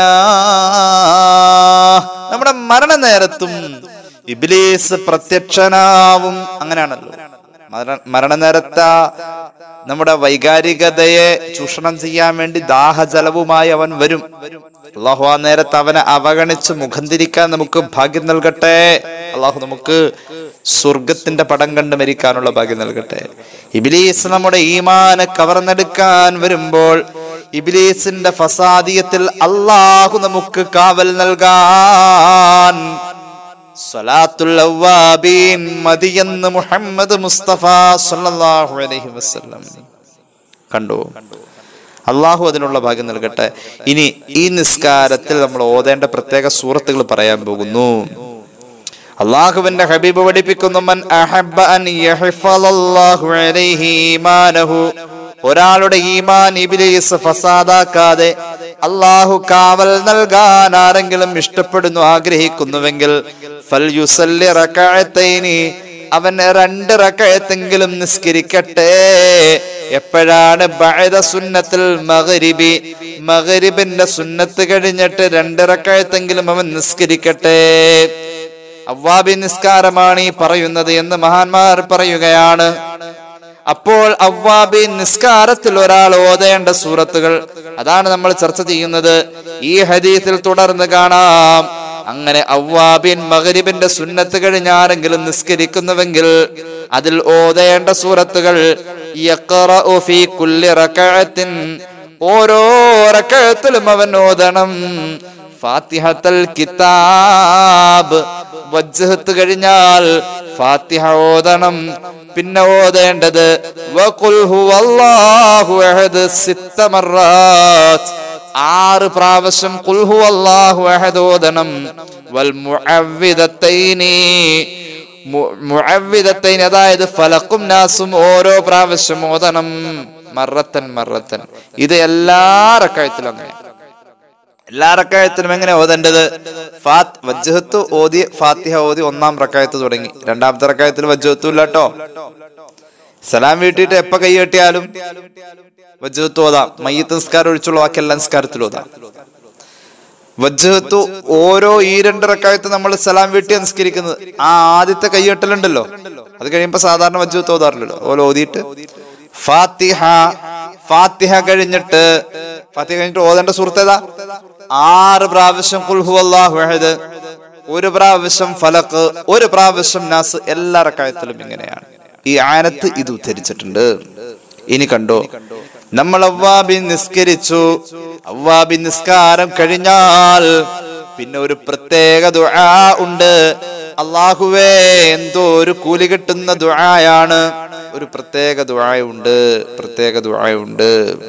നമ്മുടെ മരണനേരത്തും ഇബ്ലീസ് പ്രത്യക്ഷനാവും അങ്ങനെയാണല്ലോ മര- മരണനേരത്ത നമ്മുടെ വൈകാരികതയെ ചൂഷണം ചെയ്യാൻ വേണ്ടി ദാഹജലവുമായി അവൻ വരും അള്ളാഹു ആ നേരത്ത് അവനെ അവഗണിച്ച് മുഖം തിരിക്കാൻ നമുക്ക് ഭാഗ്യം നൽകട്ടെ അള്ളാഹു നമുക്ക് സ്വർഗത്തിന്റെ പടം കണ്ട് മരിക്കാനുള്ള ഭാഗ്യം നൽകട്ടെ ഇബിലീസ് നമ്മുടെ ഈമാനെ കവർന്നെടുക്കാൻ വരുമ്പോൾ ഇബിലീസിന്റെ ഫസാദിയത്തിൽ അള്ളാഹു നമുക്ക് കാവൽ നൽകാൻ സ്വലാത്തുൽ അവ്വാബീൻ മതിയെന്ന് മുഹമ്മദ് മുസ്തഫ സല്ലല്ലാഹു അലൈഹി വസല്ലം കണ്ടു അള്ളാഹു അതിനുള്ള ഭാഗ്യം നൽകട്ടെ ഇനി ഈ നിസ്കാരത്തിൽ നമ്മൾ ഓതേണ്ട പ്രത്യേക സൂറത്തുകൾ പറയാൻ പോകുന്നു അള്ളാഹുവിന്റെ ഹബീബ് പഠിപ്പിക്കുന്നു മൻ അഹബ്ബ അൻ യഹ്ഫളല്ലാഹു അലൈഹി ഈമാനഹു ഒരാളുടെ ഈമാൻ ഇബ്ലീസ് ഫസാദാക്കാതെ അള്ളാഹു കാവൽ നൽകാൻ ആരെങ്കിലും ഇഷ്ടപ്പെടുന്നു ആഗ്രഹിക്കുന്നുവെങ്കിൽ ഫൽയുസല്ലി റകഅത്തൈനി അവൻ രണ്ട് റകഅത്തെങ്കിലും നിസ്കരിക്കട്ടെ എപ്പോഴാണ് ബഅദ സുന്നത്തിൽ മഗ്രിബി മഗ്രിബിന്റെ സുന്നത്ത് കഴിഞ്ഞിട്ട് രണ്ട് റകഅത്തെങ്കിലും അവൻ നിസ്കരിക്കട്ടെ അവ്വാബി നിസ്കാരമാണ് ഈ പറയുന്നത് എന്ന് മഹാന്മാർ പറയുകയാണ് അപ്പോൾ അവ്വാബി നിസ്കാരത്തിൽ ഒരാൾ ഓതേണ്ട സൂറത്തുകൾ അതാണ് നമ്മൾ ചർച്ച ചെയ്യുന്നത് ഈ ഹദീസിൽ തുടർന്ന് കാണാം അങ്ങനെ അവ്വാബിൻ മകരിബിന്റെ സുന്നത്ത് കഴിഞ്ഞാരെങ്കിലും നിസ്കരിക്കുന്നുവെങ്കിൽ അതിൽ ഓതേണ്ട സൂറത്തുകൾ യഖറഉ ഫീ കുല്ലി റകഅത്തിൻ ഓരോ റകഅത്തിലും അവൻ ഓതണം ഫാത്തിഹത്തൽ കിതാബ് വജ്ഹത്ത് കഴിഞ്ഞാൽ ഫാത്തിഹ ഓതണം പിന്നെ ഓതേണ്ടത് വഖുൽ ഹുവല്ലാഹു അഹദ് സിത്ത മർറാത്ത് ആറ് പ്രാവശ്യം ഖുൽ ഹുവല്ലാഹു അഹദ് ഓതണം വൽ മുഅവ്വിദത്തൈനി മു- മുഅവ്വിദത്തൈനി അതായത് ഫലക്കും നാസും ഓരോ പ്രാവശ്യം ഓതണം മറത്തൻ മറത്തൻ ഇത് എല്ലാ റക്കായത്തിലും അങ്ങനെ എല്ലാ റക്കായത്തിലും എങ്ങനെ ഓതേണ്ടത് ഫാത്ത് വജ്ജഹത്ത് ഓതി ഫാത്തിഹ ഓതി ഒന്നാം റക്കായത്ത് തുടങ്ങി രണ്ടാമത്തെ റക്കായത്തിൽ വജ്ജഹത്തും ഇല്ല കേട്ടോ സലാം വീട്ടിട്ട് എപ്പ കൈ കെട്ടിയാലും വജ്ജഹത്ത് ഓതാം മയ്യത്ത് നിസ്കാരം ഒഴിച്ചുള്ള ബാക്കി എല്ലാ നിസ്കാരത്തിൽ ഓതാം വജ്ജഹത്ത് ഓരോ ഈ രണ്ട് റക്കായത്ത് നമ്മൾ സലാം വീട്ടി നിസ്കരിക്കുന്നത് ആ ആദ്യത്തെ കൈയ്യട്ടലുണ്ടല്ലോ അത് കഴിയുമ്പോ സാധാരണ വജ്ജഹത്ത് ഓതാറില്ലല്ലോ ഓരോ ഓതിയിട്ട് ഫാത്തിഹ ഫാത്തിഹ കഴിഞ്ഞിട്ട് ഫാത്തിഹ കഴിഞ്ഞിട്ട് ഓതേണ്ട സുഹൃത്തേതാ ആറ് പ്രാവശ്യം കുൽഹു അല്ലാഹു അഹദ് ഒരു പ്രാവശ്യം ഫലക്ക് ഒരു പ്രാവശ്യം നാസ് എല്ലാ റക്കായത്തിലും ഇങ്ങനെയാണ് ഈ ആനത്ത് ഇത് ഉദ്ധരിച്ചിട്ടുണ്ട് ഇനി കണ്ടോ നമ്മൾ അവ്വാബി നിസ്കരിച്ചു അവ്വാബി നിസ്കാരം കഴിഞ്ഞാൽ പിന്നെ ഒരു പ്രത്യേക ദുആ ഉണ്ട് അള്ളാഹുവേ എന്തോ ഒരു കൂലി കിട്ടുന്ന ദുആയാണ് ഒരു പ്രത്യേക ദുആയുണ്ട് പ്രത്യേക ദുആയുണ്ട്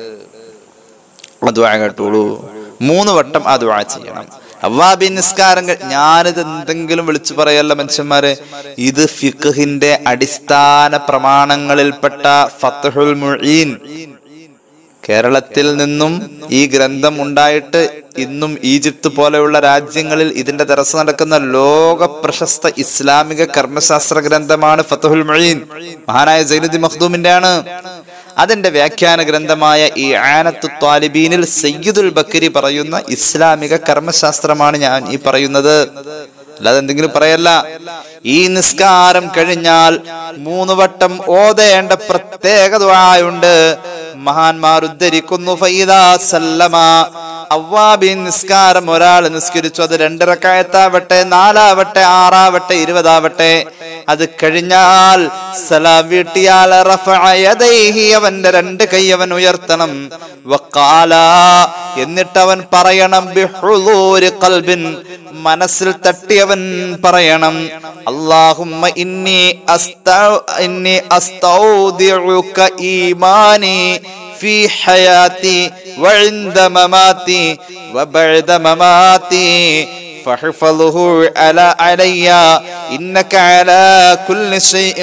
ആ ദുആ കേട്ടോളൂ മൂന്ന് വട്ടം ആ ദുആ ചെയ്യണം അവ്വാബി നിസ്കാരം കഴി- ഞാനിത് എന്തെങ്കിലും വിളിച്ചു പറയല്ല മനുഷ്യന്മാരെ ഇത് ഫിഖഹിന്റെ അടിസ്ഥാന പ്രമാണങ്ങളിൽപ്പെട്ട ഫത്തഹുൽ മുഈൻ കേരളത്തിൽ നിന്നും ഈ ഗ്രന്ഥം ഉണ്ടായിട്ട് ഇന്നും ഈജിപ്ത് പോലെയുള്ള രാജ്യങ്ങളിൽ ഇതിന്റെ ദറസ് നടക്കുന്ന ലോക പ്രശസ്ത ഇസ്ലാമിക കർമ്മശാസ്ത്ര ഗ്രന്ഥമാണ് ഫതഹുൽ മൊഴീൻ മഹാനായ സൈനുദ്ദീൻ മഖ്ദൂമിന്റെ ആണ് അതിന്റെ വ്യാഖ്യാന ഗ്രന്ഥമായ ഈ ആനത്തു ത്വാലിബീനിൽ സയ്യിദുൽ ബക്കരി പറയുന്ന ഇസ്ലാമിക കർമ്മശാസ്ത്രമാണ് ഞാൻ ഈ പറയുന്നത് അല്ലാതെ എന്തെങ്കിലും പറയല്ല ഈ നിസ്കാരം കഴിഞ്ഞാൽ മൂന്ന് വട്ടം ഓതേണ്ട പ്രത്യേക ദുആയുണ്ട് മഹാന്മാർ ഉദ്ധരിക്കുന്നു ഫൈദാ സല്ലമ അവ്വാബിൻ നിസ്കാരം ഒരാൾ നിസ്കരിച്ചു അത് രണ്ടിറക്കായത്താവട്ടെ നാലാവട്ടെ ആറാവട്ടെ ഇരുപതാവട്ടെ അത് കഴിഞ്ഞാൽ സലാം വീട്ടിയാൽ റഫഅ യദൈഹി അവന്റെ രണ്ട് കൈ അവൻ ഉയർത്തണം വഖാല എന്നിട്ട് അവൻ പറയണം ബിഹുളൂരി ഖൽബിൻ മനസ്സിൽ തട്ടിയവൻ പറയണം അല്ലാഹുമ്മ ഇന്നി അസ്തൗ ഇന്നി അസ്തൗദിഉക ഈമാനി في حياتي وعند مماتي وبعد مماتي فاحفظه على علي إنك على كل شيء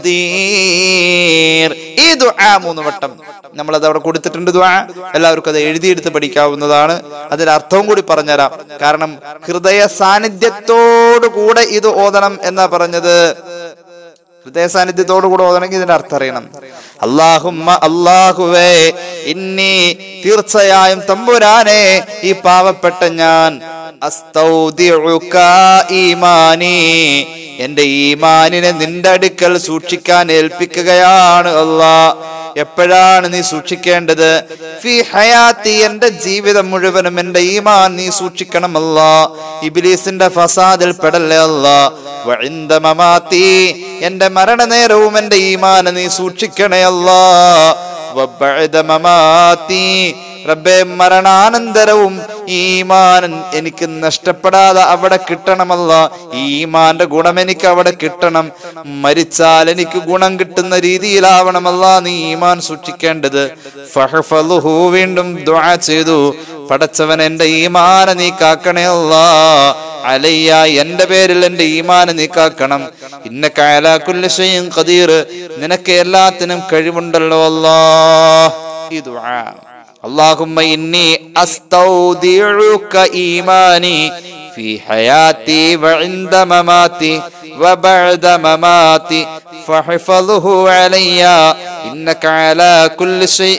قدير ഈ ദുആ മൂന്ന് വട്ടം നമ്മൾ അത് അവിടെ കൊടുത്തിട്ടുണ്ട് ദുആ എല്ലാവർക്കും അത് എഴുതിയെടുത്ത് പഠിക്കാവുന്നതാണ് അതിന്റെ അർത്ഥവും കൂടി പറഞ്ഞുതരാം കാരണം ഹൃദയ സാന്നിധ്യത്തോടു കൂടെ ഇത് ഓതണം എന്നാ പറഞ്ഞത് ഹൃദയ സാന്നിധ്യത്തോടു കൂടെ ഓതണമെങ്കിൽ ഇതിന്റെ അർത്ഥം അറിയണം അള്ളാഹുമ്മ അള്ളാഹുവേ ഇന്നി തീർച്ചയായും തമ്പുരാനെ ഈ പാവപ്പെട്ട ഞാൻ അസ്തൗദിഉക ഈമാനി എന്റെ ഈമാനിനെ നിന്റെ അടുക്കൽ സൂക്ഷിക്കാൻ ഏൽപ്പിക്കുകയാണ് അല്ലാ എപ്പോഴാണ് നീ സൂക്ഷിക്കേണ്ടത് ഫി ഹയാത്തി എന്റെ ജീവിതം മുഴുവനും എന്റെ ഈമാൻ നീ സൂക്ഷിക്കണം അല്ലാ ഇബിലീസിന്റെ ഫസാദിൽ പെടല്ലേ അല്ലാ വഇന്ദ മമാത്തി എന്റെ മരണനേരവും എന്റെ ഈമാൻ നീ സൂക്ഷിക്കണേ അല്ലാ വബഅദ മമാത്തി റബ്ബേ മരണാനന്തരവും ഈമാൻ എനിക്ക് നഷ്ടപ്പെടാതെ അവിടെ കിട്ടണമല്ല ഈമാന്റെ ഗുണം എനിക്ക് അവിടെ കിട്ടണം മരിച്ചാൽ എനിക്ക് ഗുണം കിട്ടുന്ന രീതിയിലാവണമല്ല നീ ഈമാൻ സൂക്ഷിക്കേണ്ടത് ഫഹ്ഫളുഹു വീണ്ടും ദുആ ചെയ്തു പടച്ചവൻ എന്റെ ഈമാന നീ കാക്കണേ അല്ലാ അലയ്യ എന്റെ പേരിൽ എന്റെ ഈമാന നീ കാക്കണം ഇന്ന കാലാക്കുല്ല ഷൈഇൻ ഖദീർ നിനക്ക് എല്ലാത്തിനും കഴിവുണ്ടല്ലോ അല്ലാ ഈ ദുആ اللهم إني أستودعك إيماني في حياتي وعند مماتي وبعد مماتي فاحفظه علي إنك على كل شيء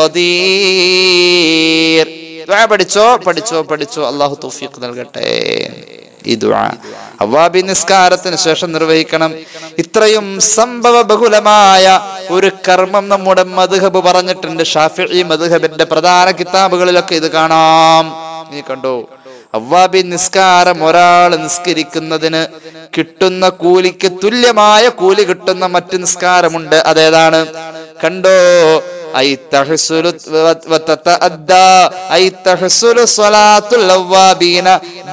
قدير ദുആ പഠിച്ചോ പഠിച്ചോ പഠിച്ചോ അള്ളാഹു തൗഫീഖ് നൽകട്ടെ ഈ ദുആ അവ്വാബി നിസ്കാരത്തിന് ശേഷം നിർവഹിക്കണം ഇത്രയും സംഭവ ബഹുലമായ ഒരു കർമ്മം നമ്മുടെ മധുഹബ് പറഞ്ഞിട്ടുണ്ട് ഷാഫി മധുഹബിന്റെ പ്രധാന കിതാബുകളിലൊക്കെ ഇത് കാണാം നീ കണ്ടോ അവ്വാബി നിസ്കാരം ഒരാൾ നിസ്കരിക്കുന്നതിന് കിട്ടുന്ന കൂലിക്ക് തുല്യമായ കൂലി കിട്ടുന്ന മറ്റു നിസ്കാരമുണ്ട് അതേതാണ് കണ്ടോ أي تحصل وتتأدى أي تحصل صلاة الأوابين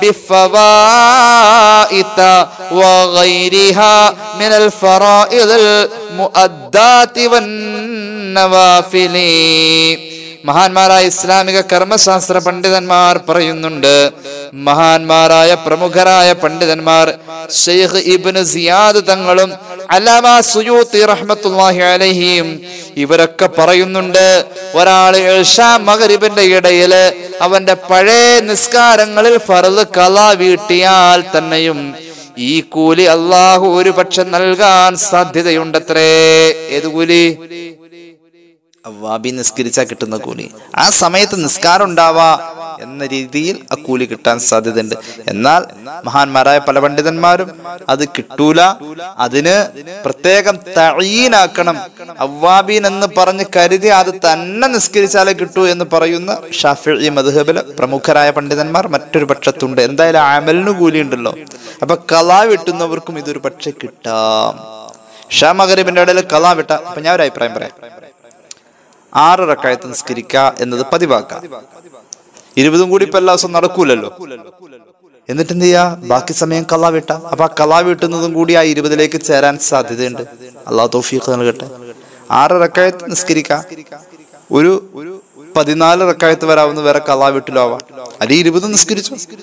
بفوائت وغيرها من الفرائض المؤدات والنوافل മഹാന്മാരായ ഇസ്ലാമിക കർമ്മശാസ്ത്ര പണ്ഡിതന്മാർ പറയുന്നുണ്ട് മഹാന്മാരായ പ്രമുഖരായ പണ്ഡിതന്മാർ ഷെയ്ഖ് ഇബ്നു സിയാദ് തങ്ങളും അലാമ സുയൂത്തി റഹ്മത്തുള്ളാഹി അലൈഹിയും ഇവരൊക്കെ പറയുന്നുണ്ട് ഒരാൾ ഇഷാ മഗ്രിബിന്റെ ഇടയില് അവന്റെ പഴയ നിസ്കാരങ്ങളിൽ ഫർദ് കല വീട്ടിയാൽ തന്നെയും ഈ കൂലി അള്ളാഹു ഒരു പക്ഷെ നൽകാൻ സാധ്യതയുണ്ടത്രേ ഏത് കൂലി അവ്വാബി നിസ്കരിച്ചാൽ കിട്ടുന്ന കൂലി ആ സമയത്ത് നിസ്കാരം ഉണ്ടാവാ എന്ന രീതിയിൽ ആ കൂലി കിട്ടാൻ സാധ്യതയുണ്ട് എന്നാൽ മഹാന്മാരായ പല പണ്ഡിതന്മാരും അത് കിട്ടൂല അതിന് പ്രത്യേകം തഴീനാക്കണം അവ്വാബീൻ എന്ന് പറഞ്ഞ് കരുതി അത് തന്നെ നിസ്കരിച്ചാലേ കിട്ടൂ എന്ന് പറയുന്ന ഷാഫി മധുഹബിലെ പ്രമുഖരായ പണ്ഡിതന്മാർ മറ്റൊരു പക്ഷത്തുണ്ട് എന്തായാലും അമലിന് കൂലി ഉണ്ടല്ലോ അപ്പൊ കലാ വെട്ടുന്നവർക്കും ഇതൊരു പക്ഷെ കിട്ടാം ഷാ മഗരീബിന്റെ ഇടയിൽ കലാ വിട്ട അപ്പൊ ഞാൻ ഒരു അഭിപ്രായം പറയാം ആറ് റക്കായത്ത് നിസ്കരിക്കുക എന്നത് പതിവാക്കാം ഇരുപതും കൂടി ഇപ്പൊ എല്ലാ ദിവസവും നടക്കൂലല്ലോ എന്നിട്ട് എന്ത് ചെയ്യാ ബാക്കി സമയം കലാ വിട്ട അപ്പൊ ആ കലാ വീട്ടുന്നതും കൂടി ആ ഇരുപതിലേക്ക് ചേരാൻ സാധ്യതയുണ്ട് അള്ളാഹു തൗഫീഖ് നൽകട്ടെ ആറ് റക്കായത്ത് നിസ്കരിക്ക ഒരു പതിനാല് റക്കായത്ത് വരാവുന്ന വേറെ കലാ വീട്ടിലാവാം അല്ലെങ്കിൽ ഇരുപത് നിസ്കരിച്ചു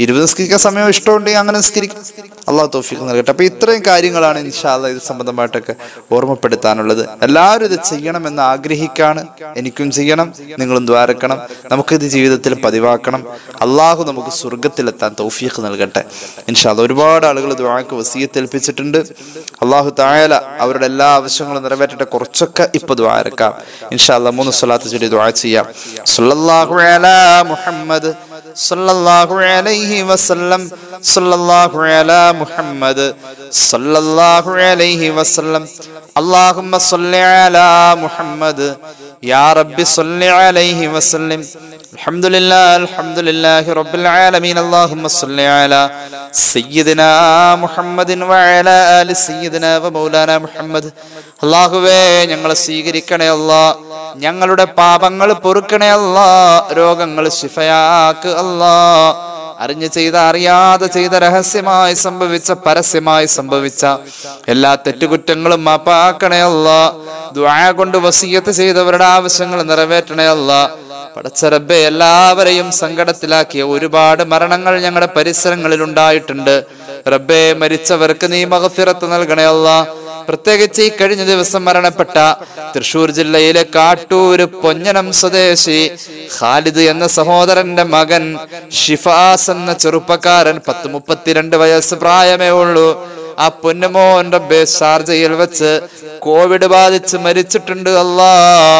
ഇരുപത് നിസ്കരിക്കാൻ സമയം ഇഷ്ടമുണ്ടെങ്കിൽ അങ്ങനെ നിസ്കരിക്കും അള്ളാഹു തോഫിക്ക് നൽകട്ടെ അപ്പൊ ഇത്രയും കാര്യങ്ങളാണ് ഇൻഷാല്ല ഇത് സംബന്ധമായിട്ടൊക്കെ ഓർമ്മപ്പെടുത്താനുള്ളത് എല്ലാവരും ഇത് ചെയ്യണമെന്ന് ആഗ്രഹിക്കാണ് എനിക്കും ചെയ്യണം നിങ്ങളും ദ്വാരക്കണം നമുക്കിത് ജീവിതത്തിൽ പതിവാക്കണം അള്ളാഹു നമുക്ക് സ്വർഗത്തിലെത്താൻ തൗഫീഖ് നൽകട്ടെ ഇൻഷാല്ല ഒരുപാട് ആളുകൾ ദ്വാക്ക് വസീയത്തേൽപ്പിച്ചിട്ടുണ്ട് അള്ളാഹു തായാല അവരുടെ എല്ലാ ആവശ്യങ്ങളും നിറവേറ്റട്ടെ കുറച്ചൊക്കെ ഇപ്പൊ ദ്വാരക്കാം ഇൻഷാല്ല മൂന്ന് സ്വലാത്ത് ചൊല്ലി ദ്വാ ചെയ്യാം സല്ലല്ലാഹു അലാ മുഹമ്മദ് സല്ലല്ലാഹു അലൈഹി വസല്ലം സല്ലല്ലാഹു അലാ മുഹമ്മദ് സല്ലല്ലാഹു അലൈഹി വസല്ലം اللهم صل على محمد يا رب صل عليه وسلم الحمد لله الحمد لله رب العالمين اللهم صل على سيدنا محمد وعلى آل سيدنا ومولانا محمد അള്ളാഹുവേ ഞങ്ങളെ സ്വീകരിക്കണേ അല്ലാ ഞങ്ങളുടെ പാപങ്ങൾ പൊറുക്കണേ അല്ലാ രോഗങ്ങൾ ശിഫയാക്ക് അല്ലാ അറിഞ്ഞു ചെയ്ത അറിയാതെ ചെയ്ത രഹസ്യമായി സംഭവിച്ച പരസ്യമായി സംഭവിച്ച എല്ലാ തെറ്റുകുറ്റങ്ങളും മാപ്പാക്കണേ അല്ല ദ്വാ കൊണ്ട് വസീയത്ത് ചെയ്തവരുടെ ആവശ്യങ്ങൾ നിറവേറ്റണേ അല്ല പടച്ചറബെ എല്ലാവരെയും സങ്കടത്തിലാക്കിയ ഒരുപാട് മരണങ്ങൾ ഞങ്ങളുടെ പരിസരങ്ങളിൽ ഉണ്ടായിട്ടുണ്ട് റബ്ബെ മരിച്ചവർക്ക് നീ മഹഫിറത്ത് നൽകണേ അല്ല പ്രത്യേകിച്ച് ഈ കഴിഞ്ഞ ദിവസം മരണപ്പെട്ട തൃശൂർ ജില്ലയിലെ കാട്ടൂര് പൊഞ്ഞനം സ്വദേശി ഖാലിദ് എന്ന സഹോദരന്റെ മകൻ ഷിഫാസ് എന്ന ചെറുപ്പക്കാരൻ പത്ത് മുപ്പത്തിരണ്ട് വയസ്സ് പ്രായമേ ഉള്ളൂ ആ പൊന്നുമോൻ റബ്ബെ ഷാർജയിൽ വെച്ച് കോവിഡ് ബാധിച്ച് മരിച്ചിട്ടുണ്ട് അല്ലാ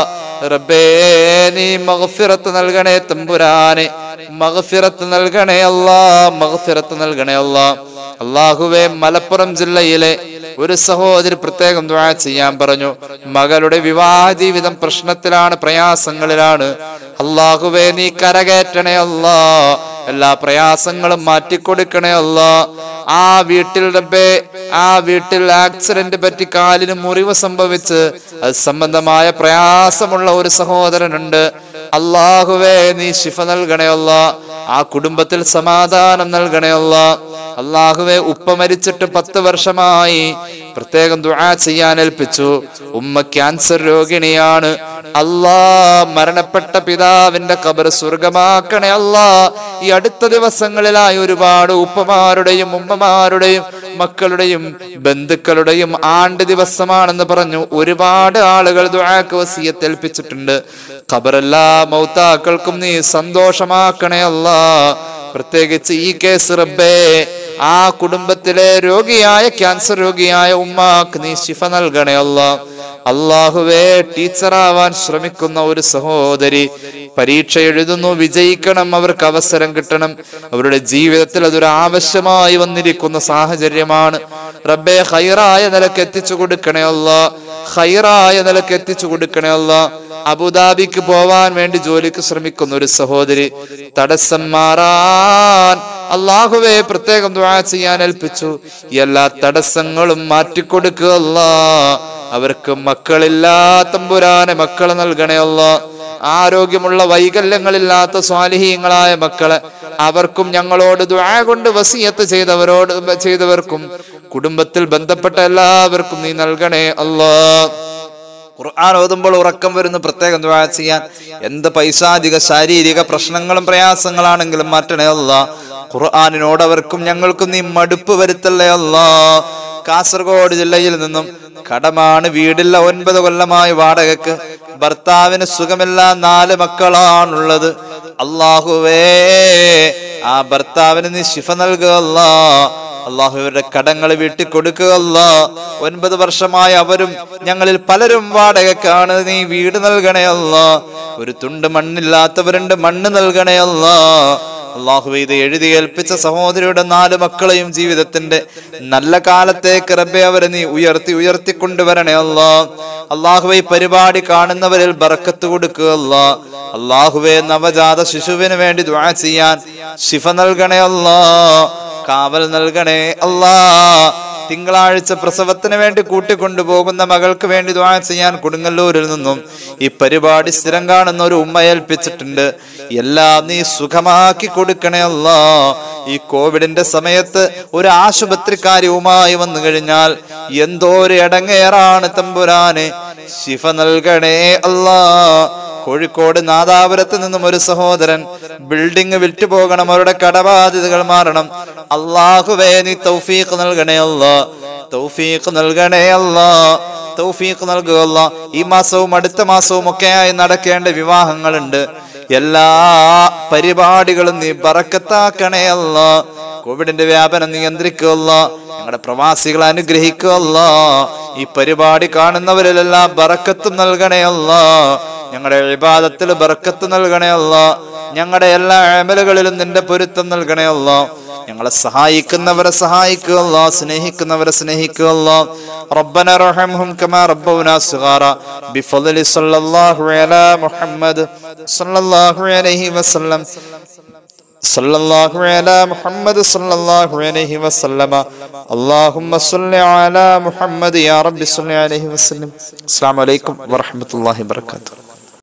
റബ്ബേ നീ മഗ്ഫിറത്ത് നൽകണേ തമ്പുരാനെ മഗ്ഫിറത്ത് നൽകണേ അല്ലാ മഗ്ഫിറത്ത് നൽകണേ അല്ലാ അള്ളാഹുവേ മലപ്പുറം ജില്ലയിലെ ഒരു സഹോദരി പ്രത്യേകം ദ്വാ ചെയ്യാൻ പറഞ്ഞു മകളുടെ വിവാഹ ജീവിതം പ്രശ്നത്തിലാണ് പ്രയാസങ്ങളിലാണ് അള്ളാഹുവേ നീ കരകയറ്റണേ അല്ലാ എല്ലാ പ്രയാസങ്ങളും മാറ്റിക്കൊടുക്കണേ അല്ലാ ആ വീട്ടിൽ റബ്ബേ ആ വീട്ടിൽ ആക്സിഡന്റ് പറ്റി കാലിന് മുറിവ് സംഭവിച്ച് അത് സംബന്ധമായ പ്രയാസമുള്ള ഒരു സഹോദരനുണ്ട് അള്ളാഹുവേ നീ ശിഫ നൽകണേ അല്ലാ ആ കുടുംബത്തിൽ സമാധാനം നൽകണേ അല്ലാ അള്ളാഹുവെ ഉപ്പ മരിച്ചിട്ട് പത്ത് വർഷമായി പ്രത്യേകം ദുആ ചെയ്യാൻ ഏൽപ്പിച്ചു ഉമ്മ ക്യാൻസർ രോഗിണിയാണ് അല്ലാ മരണപ്പെട്ട പിതാവിന്റെ കബർ സ്വർഗമാക്കണേ അല്ലാ ഈ അടുത്ത ദിവസങ്ങളിലായി ഒരുപാട് ഉപ്പമാരുടെയും ഉമ്മമാരുടെയും മക്കളുടെയും ബന്ധുക്കളുടെയും ആണ്ട് ദിവസമാണെന്ന് പറഞ്ഞു ഒരുപാട് ആളുകൾ ദുആക്ക് വസിയത്ത് ഏൽപ്പിച്ചിട്ടുണ്ട് ഖബറെല്ലാ മൗത്താക്കൾക്കും നീ സന്തോഷമാക്കണേ അല്ലാ പ്രത്യേകിച്ച് ഈ കേസ് റബ്ബേ ആ കുടുംബത്തിലെ രോഗിയായ ക്യാൻസർ രോഗിയായ ഉമ്മാക്ക് നീ ശിഫ നൽകണേ അല്ല അള്ളാഹുവേ ടീച്ചറാവാൻ ശ്രമിക്കുന്ന ഒരു സഹോദരി പരീക്ഷ എഴുതുന്നു വിജയിക്കണം അവർക്ക് അവസരം കിട്ടണം അവരുടെ ജീവിതത്തിൽ അതൊരു ആവശ്യമായി വന്നിരിക്കുന്ന സാഹചര്യമാണ് റബ്ബെ ഹൈറായ നിലക്ക് എത്തിച്ചു കൊടുക്കണേ അല്ല ഹൈറായ നിലക്ക് എത്തിച്ചു കൊടുക്കണേ അല്ല അബുദാബിക്ക് പോവാൻ വേണ്ടി ജോലിക്ക് ശ്രമിക്കുന്ന ഒരു സഹോദരി തടസ്സം മാറാൻ അള്ളാഹുവെ പ്രത്യേകം ദുആ ചെയ്യാൻ ഏൽപ്പിച്ചു എല്ലാ തടസ്സങ്ങളും മാറ്റിക്കൊടുക്കുക അല്ലാ അവർക്ക് മക്കളില്ലാ തമ്പുരാനെ മക്കളെ നൽകണേ അല്ലാ ആരോഗ്യമുള്ള വൈകല്യങ്ങളില്ലാത്ത സ്വാലിഹീങ്ങളായ മക്കളെ അവർക്കും ഞങ്ങളോട് ദുആ കൊണ്ട് വസിയത്ത് ചെയ്തവരോട് ചെയ്തവർക്കും കുടുംബത്തിൽ ബന്ധപ്പെട്ട എല്ലാവർക്കും നീ നൽകണേ അല്ലാ ഖുർആൻ ഓതുമ്പോൾ ഉറക്കം വരുന്ന പ്രത്യേകം ദുആ ചെയ്യാൻ എന്ത് പൈശാചിക ശാരീരിക പ്രശ്നങ്ങളും പ്രയാസങ്ങളാണെങ്കിലും മാറ്റണേ അല്ല ഖുർആാനിനോട് അവർക്കും ഞങ്ങൾക്കും നീ മടുപ്പ് വരുത്തല്ലേ അല്ല കാസർഗോഡ് ജില്ലയിൽ നിന്നും കടമാണ് വീടില്ല ഒൻപത് കൊല്ലമായി വാടകക്ക് ഭർത്താവിന് സുഖമില്ല നാല് മക്കളാണുള്ളത് അള്ളാഹുവേ ആ ഭർത്താവിന് നീ ശിഫ നൽകുക അല്ലാ അള്ളാഹു ഇവരുടെ കടങ്ങൾ വീട്ടി കൊടുക്കുകയല്ല ഒൻപത് വർഷമായി അവരും ഞങ്ങളിൽ പലരും വാടകക്കാണ് നീ വീട് നൽകണയല്ല ഒരു തുണ്ട് മണ്ണില്ലാത്തവരുണ്ട് മണ്ണ് നൽകണയല്ല അള്ളാഹു ഇത് എഴുതി ഏൽപ്പിച്ച സഹോദരിയുടെ നാല് മക്കളെയും ജീവിതത്തിന്റെ നല്ല കാലത്തേക്ക് റബ്ബെ അവരെ നീ ഉയർത്തി ഉയർത്തി കൊണ്ടുവരണേ അല്ലാ അള്ളാഹുവെ ഈ പരിപാടി കാണുന്നവരിൽ ബറക്കത്ത് കൊടുക്കുകയല്ല അള്ളാഹുവെ നവജാത ശിശുവിന് വേണ്ടി ദുആ ചെയ്യാൻ ശിഫ നൽകണേ അല്ലാ കാവൽ നൽകണേ അല്ലാ തിങ്കളാഴ്ച പ്രസവത്തിന് വേണ്ടി കൂട്ടിക്കൊണ്ടുപോകുന്ന മകൾക്ക് വേണ്ടി ദ്വാ ചെയ്യാൻ കൊടുങ്ങല്ലൂരിൽ നിന്നും ഈ പരിപാടി സ്ഥിരം കാണുന്ന ഒരു ഉമ്മ ഏൽപ്പിച്ചിട്ടുണ്ട് എല്ലാം നീ സുഖമാക്കി കൊടുക്കണേ അല്ലാ ഈ കോവിഡിന്റെ സമയത്ത് ഒരു ആശുപത്രിക്കാര്യവുമായി വന്നു കഴിഞ്ഞാൽ എന്തോ ഒരു ഇടങ്ങേറാണ് തമ്പുരാന് ശിഫ നൽകണേ അല്ലാ കോഴിക്കോട് നാദാപുരത്ത് നിന്നും ഒരു സഹോദരൻ ബിൽഡിംഗ് വിറ്റു പോകണം അവരുടെ കടബാധ്യതകൾ മാറണം അള്ളാഹുവേ നീ തൗഫീഖ് നൽകണേ അല്ലാ തൗഫീഖ് നൽകണേ അല്ലാ തൗഫീഖ് നൽകുക അല്ലാ ഈ മാസവും അടുത്ത മാസവും ഒക്കെയായി നടക്കേണ്ട വിവാഹങ്ങളുണ്ട് എല്ലാ പരിപാടികളും നീ ബറക്കത്താക്കണേ അല്ലാ കോവിഡിന്റെ വ്യാപനം നിയന്ത്രിക്കുകയല്ല ഞങ്ങളുടെ പ്രവാസികളെ അനുഗ്രഹിക്കുകയല്ല ഈ പരിപാടി കാണുന്നവരിലെല്ലാം ബറക്കത്തും നൽകണേ അല്ല ഞങ്ങളുടെ വിവാദത്തിൽ ബറക്കത്ത് നൽകണേ അല്ല ഞങ്ങളുടെ എല്ലാ അമലുകളിലും നിന്റെ പൊരുത്തം നൽകണേ അല്ല ഞങ്ങളെ സഹായിക്കുന്നവരെ സഹായിക്കുകയല്ല സ്നേഹിക്കുന്നവരെ സ്നേഹിക്കുകയല്ല ربنا ارحمهم كما ربونا صغارا بفضل صلى الله على محمد صلى الله عليه وسلم صلى الله على محمد صلى الله عليه وسلم اللهم صل على محمد يا رب صل عليه وسلم السلام عليكم ورحمة الله وبركاته